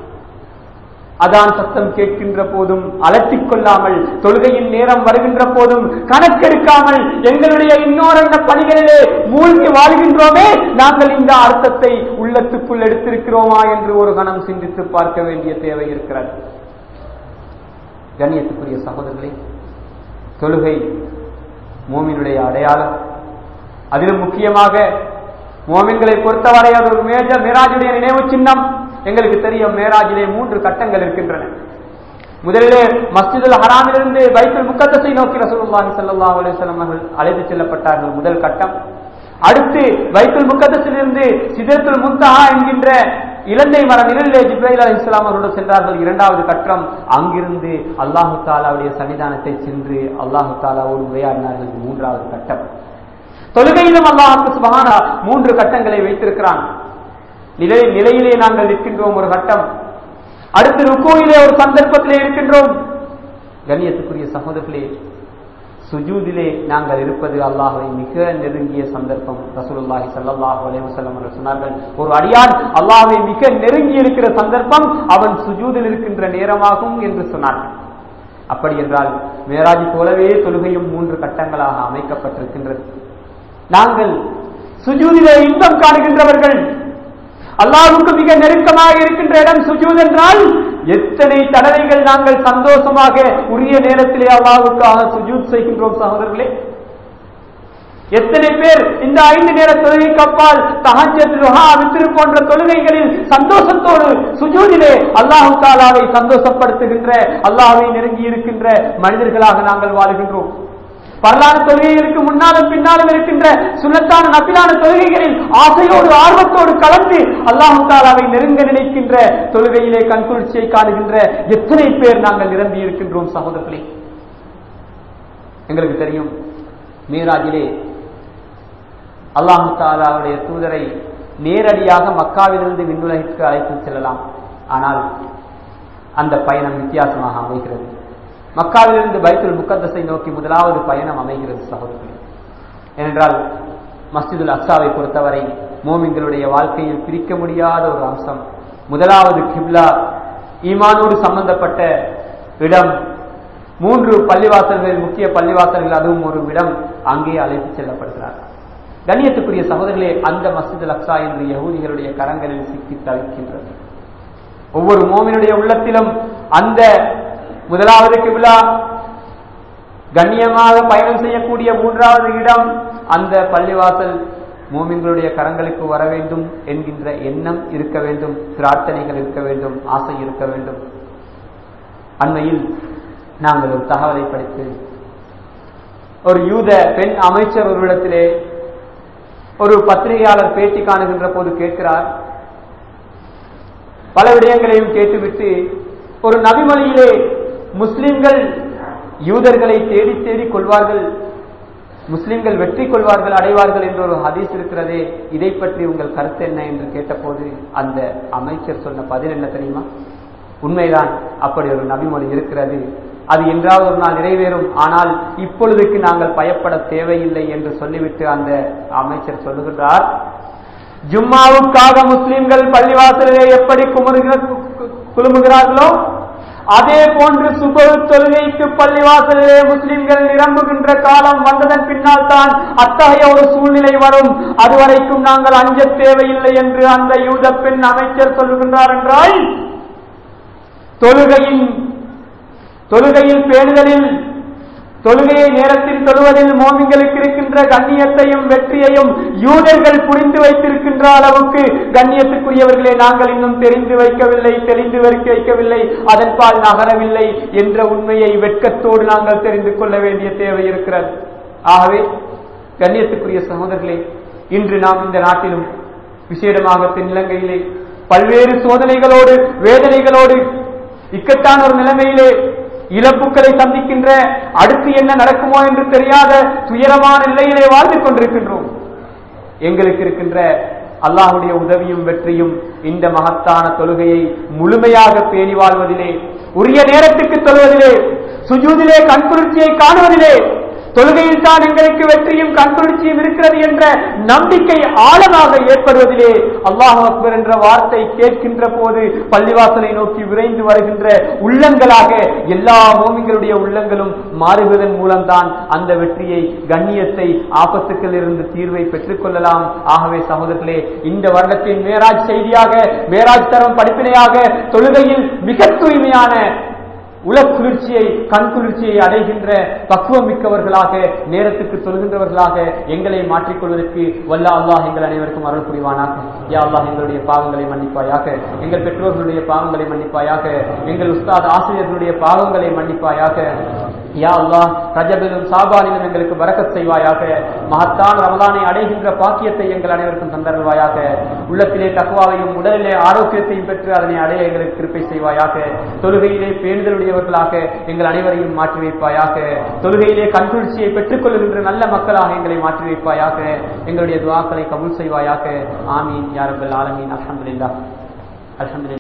அதான் சத்தம் கேட்கின்ற போதும் அலட்டிக் கொள்ளாமல் தொழுகையின் நேரம் வருகின்ற போதும் கணக்கெடுக்காமல் எங்களுடைய இன்னொரு பணிகளிலே மூழ்கி வாழ்கின்றோமே நாங்கள் இந்த அர்த்தத்தை உள்ளத்துக்குள் எடுத்திருக்கிறோமா என்று ஒரு கணம் சிந்தித்து பார்க்க வேண்டிய தேவை இருக்கிறது கண்ணியத்துக்குரிய சகோதரர்களே தொழுகை மோமினுடைய அடையாளம் அதிலும் முக்கியமாக மோமின்களை பொறுத்தவரை அது ஒரு மேஜர் மேராஜுடைய நினைவு சின்னம் எங்களுக்கு தெரியும் மேராஜிலே மூன்று கட்டங்கள் இருக்கின்றன முதலிலே மஸ்ஜிதுல் ஹராமிலிருந்து பைத்துல் முக்கத்தத்தை நோக்கி ரசூலுல்லாஹி ஸல்லல்லாஹு அலைஹி வஸல்லம் அவர்கள் அழைத்து செல்லப்பட்டார்கள் முதல் கட்டம் அடுத்து பைத்துல் முக்கத்தத்திலிருந்து சிதத்துல் முந்தஹா என்கின்ற இலந்தை மரம் நிழலிலே ஜிப்ரைல் அலி இஸ்லாம் அவர்களோடு சென்றார்கள் இரண்டாவது கட்டம் அங்கிருந்து அல்லாஹு தாலாவுடைய சன்னிதானத்தை சென்று அல்லாஹு தாலாவோடு உரையாடினார்கள் இது மூன்றாவது கட்டம் தொழுகையிலும் அல்லாஹுக்கு சுபஹான மூன்று கட்டங்களை வைத்திருக்கிறான் நிலை நிலையிலே நாங்கள் நிற்கின்றோம் ஒரு கட்டம் அடுத்து ருக்கோயிலே ஒரு சந்தர்ப்பத்திலே இருக்கின்றோம் கண்ணியத்துக்குரிய சகோதரர்களே சுஜூதிலே நாங்கள் இருப்பது அல்லாஹை மிக நெருங்கிய சந்தர்ப்பம் ரசூலுல்லாஹி ஸல்லல்லாஹு அலைஹி வஸல்லம் அவர்கள் சொன்னார்கள் ஒரு அடியான் அல்லாஹ்வை மிக நெருங்கி இருக்கிற சந்தர்ப்பம் அவன் சுஜூதில் இருக்கின்ற நேரமாகும் என்று சொன்னார்கள் அப்படி என்றால் மேராஜி போலவே தொழுகையும் மூன்று கட்டங்களாக அமைக்கப்பட்டிருக்கின்றது நாங்கள் சுஜூதிலே இன்பம் காணுகின்றவர்கள் அல்லாஹுக்கு மிக நெருக்கமாக இருக்கின்ற இடம் சுஜூத் என்றால் எத்தனை தடவைகள் நாங்கள் சந்தோஷமாக உரிய நேரத்திலே அல்லாஹுக்காக சுஜூத் செய்கின்றோம் சகோதரர்களே எத்தனை பேர் இந்த ஐந்து நேர தொழுகைக்கு அப்பால் தஹஜத் ருஹா வித்திரு போன்ற தொழுகைகளில் சந்தோஷத்தோடு சுஜூதிலே அல்லாஹு தாலாவை சந்தோஷப்படுத்துகின்ற அல்லாஹை நெருங்கி இருக்கின்ற மனிதர்களாக நாங்கள் வாழுகின்றோம் வரலாறு தொழுகைகளுக்கு முன்னாலும் பின்னாலும் இருக்கின்ற சுனத்தான நப்பிலான தொழுகைகளில் ஆசையோடு ஆர்வத்தோடு கலந்து அல்லாஹு தாலாவை நெருங்க நினைக்கின்ற தொழுகையிலே கண்குளிர்ச்சியை காணுகின்ற எத்தனை பேர் நாங்கள் நிரம்பி இருக்கின்றோம் சகோதரர்களே எங்களுக்கு தெரியும் மீராஜிலே அல்லாஹு தாலாவுடைய தூதரை நேரடியாக மக்காவிலிருந்து விண்ணுலகிற்கு அழைத்து செல்லலாம் ஆனால் அந்த பயணம் வித்தியாசமாக அமைகிறது மக்காவிலிருந்து பைத்துல் முக்கத்தஸை நோக்கி முதலாவது பயணம் அமைகிறது சகோதரர்களே ஏனென்றால் மஸ்ஜிதுல் அக்ஸாவை பொறுத்தவரை மோமின்களுடைய வாழ்க்கையில் பிரிக்க முடியாத ஒரு அம்சம் முதலாவது கிப்லா ஈமானோடு சம்பந்தப்பட்ட இடம் மூன்று பள்ளிவாசல்களில் முக்கிய பள்ளிவாசல்கள் அதுவும் ஒரு இடம் அங்கே அழைத்து செல்லப்படுகிறார் கண்ணியத்துக்குரிய சகோதரர்களே அந்த மஸ்ஜித் அக்ஸா என்று யகூதிகளுடைய கரங்களில் சிக்கி தவிக்கின்றது ஒவ்வொரு மோமினுடைய உள்ளத்திலும் அந்த முதலாவது கிபிலா கண்ணியமாக பயணம் செய்யக்கூடிய மூன்றாவது இடம் அந்த பள்ளிவாசல் மோமின்களுடைய கரங்களுக்கு வர வேண்டும் என்கின்ற எண்ணம் இருக்க வேண்டும் பிரார்த்தனைகள் இருக்க வேண்டும் ஆசை இருக்க வேண்டும் அண்மையில் நாங்கள் ஒரு தகவலை படித்து ஒரு யூத பெண் அமைச்சர் ஒரு இடத்திலே ஒரு பத்திரிகையாளர் பேட்டி காணுகின்ற போது கேட்கிறார் பல விடயங்களையும் கேட்டுவிட்டு ஒரு நபிமொழியிலே முஸ்லிம்கள் யூதர்களை தேடி தேடி கொள்வார்கள் முஸ்லிம்கள் வெற்றி கொள்வார்கள் அடைவார்கள் என்ற ஒரு ஹதீஸ் இருக்கிறதே இதை பற்றி உங்கள் கருத்து என்ன என்று கேட்டபோது அந்த அமைச்சர் சொன்ன பதில் என்ன தெரியுமா உண்மைதான் அப்படி ஒரு நபிமொழி இருக்கிறது அது என்றாவது ஒரு நாள் நிறைவேறும் ஆனால் இப்பொழுதுக்கு நாங்கள் பயப்பட தேவையில்லை என்று சொல்லிவிட்டு அந்த அமைச்சர் சொல்லுகின்றார் ஜும்மாவுக்காக முஸ்லிம்கள் பள்ளிவாசலிலே எப்படி குமுறுகிற குழுமுகிறார்களோ அதே போன்று சுபகு தொழுகைக்கு பள்ளிவாசலிலே முஸ்லிம்கள் நிரம்புகின்ற காலம் வந்ததன் பின்னால் தான் அத்தகைய ஒரு சூழ்நிலை வரும் அதுவரைக்கும் நாங்கள் அஞ்ச தேவையில்லை என்று அந்த யூத பெண் அமைச்சர் சொல்லுகின்றார் என்றால் தொழுகையின் தொழுகையில் பேணுதலில் தொழுகையை நேரத்தில் தொழுவதில் மோமிங்களுக்கு இருக்கின்ற கண்ணியத்தையும் வெற்றியையும் யூதர்கள் புரிந்து வைத்திருக்கின்ற அளவுக்கு கண்ணியத்துக்குரியவர்களே நாங்கள் இன்னும் தெரிந்து வைக்கவில்லை தெரிந்து வைக்க வைக்கவில்லை அதன்பால் நகரவில்லை என்ற உண்மையை வெட்கத்தோடு நாங்கள் தெரிந்து கொள்ள வேண்டிய தேவை இருக்கிறது ஆகவே கண்ணியத்துக்குரிய சகோதரர்களே இன்று நாம் இந்த நாட்டிலும் விசேடமாக தென்னிலங்கையிலே பல்வேறு சோதனைகளோடு வேதனைகளோடு இக்கட்டான ஒரு நிலைமையிலே இழப்புகளை சந்திக்கின்ற அடுத்து என்ன நடக்குமோ என்று தெரியாத துயரமான நிலையிலே வாழ்ந்து கொண்டிருக்கின்றோம் எங்களுக்கு இருக்கின்ற அல்லாஹுடைய உதவியும் வெற்றியும் இந்த மகத்தான தொழுகையை முழுமையாக பேணி வாழ்வதிலே உரிய நேரத்துக்கு தொழுவதிலே சுஜூதிலே கண்குளிர்ச்சியை காணுவதிலே தொழுகையில் தான் எங்களுக்கு வெற்றியும் கண்குளிர்ச்சியும் இருக்கிறது என்ற நம்பிக்கை ஆழமாக ஏற்படுவதிலே அல்லாஹ் அக்பர் என்ற வார்த்தை கேட்கின்ற போது பள்ளிவாசலை நோக்கி விரைந்து வருகின்ற உள்ளங்களாக எல்லா மோமிங்களுடைய உள்ளங்களும் மாறுவதன் மூலம்தான் அந்த வெற்றியை கண்ணியத்தை ஆபத்துக்கள் இருந்து தீர்வை பெற்றுக் கொள்ளலாம் ஆகவே சகோதரர்களே இந்த வருடத்தின் மேராஜ் செய்தியாக மேராஜ் தரம் படிப்பினையாக தொழுகையில் மிக தூய்மையான உலக்குளிர்ச்சியை கண் குளிர்ச்சியை அடைகின்ற பக்குவம் மிக்கவர்களாக நேரத்துக்கு சொல்கின்றவர்களாக எங்களை மாற்றிக்கொள்வதற்கு வல்ல அல்லாஹ் எங்கள் அனைவருக்கும் அருள் புரிவானாக யா அல்லாஹ் எங்களுடைய பாவங்களை மன்னிப்பாயாக எங்கள் பெற்றோர்களுடைய பாவங்களை மன்னிப்பாயாக எங்கள் உஸ்தாத் ஆசிரியர்களுடைய பாவங்களை மன்னிப்பாயாக யா அல்லாஹ் ரஜபிலும் சாபானிலும் எங்களுக்கு பரக்கத் செய்வாயாக மகத்தான் ரமலானை அடைகின்ற பாக்கியத்தை எங்கள் அனைவருக்கும் தந்தருவாயாக உள்ளத்திலே தக்குவாவையும் உடலிலே ஆரோக்கியத்தையும் பெற்று அதனை அடைய எங்களுக்கு கிருப்பை செய்வாயாக தொழுகையிலே பேணுதலுடையவர்களாக எங்கள் அனைவரையும் மாற்றி வைப்பாயாக தொழுகையிலே கண்குளிர்ச்சியை பெற்றுக் கொள்கின்ற நல்ல மக்களாக எங்களை மாற்றி வைப்பாயாக எங்களுடைய துவாக்களை கபூல் செய்வாயாக ஆமீன் யாரபல் ஆலமீன் அல்ஹம்துலில்லாஹ் அல்ஹம்துலில்லாஹ்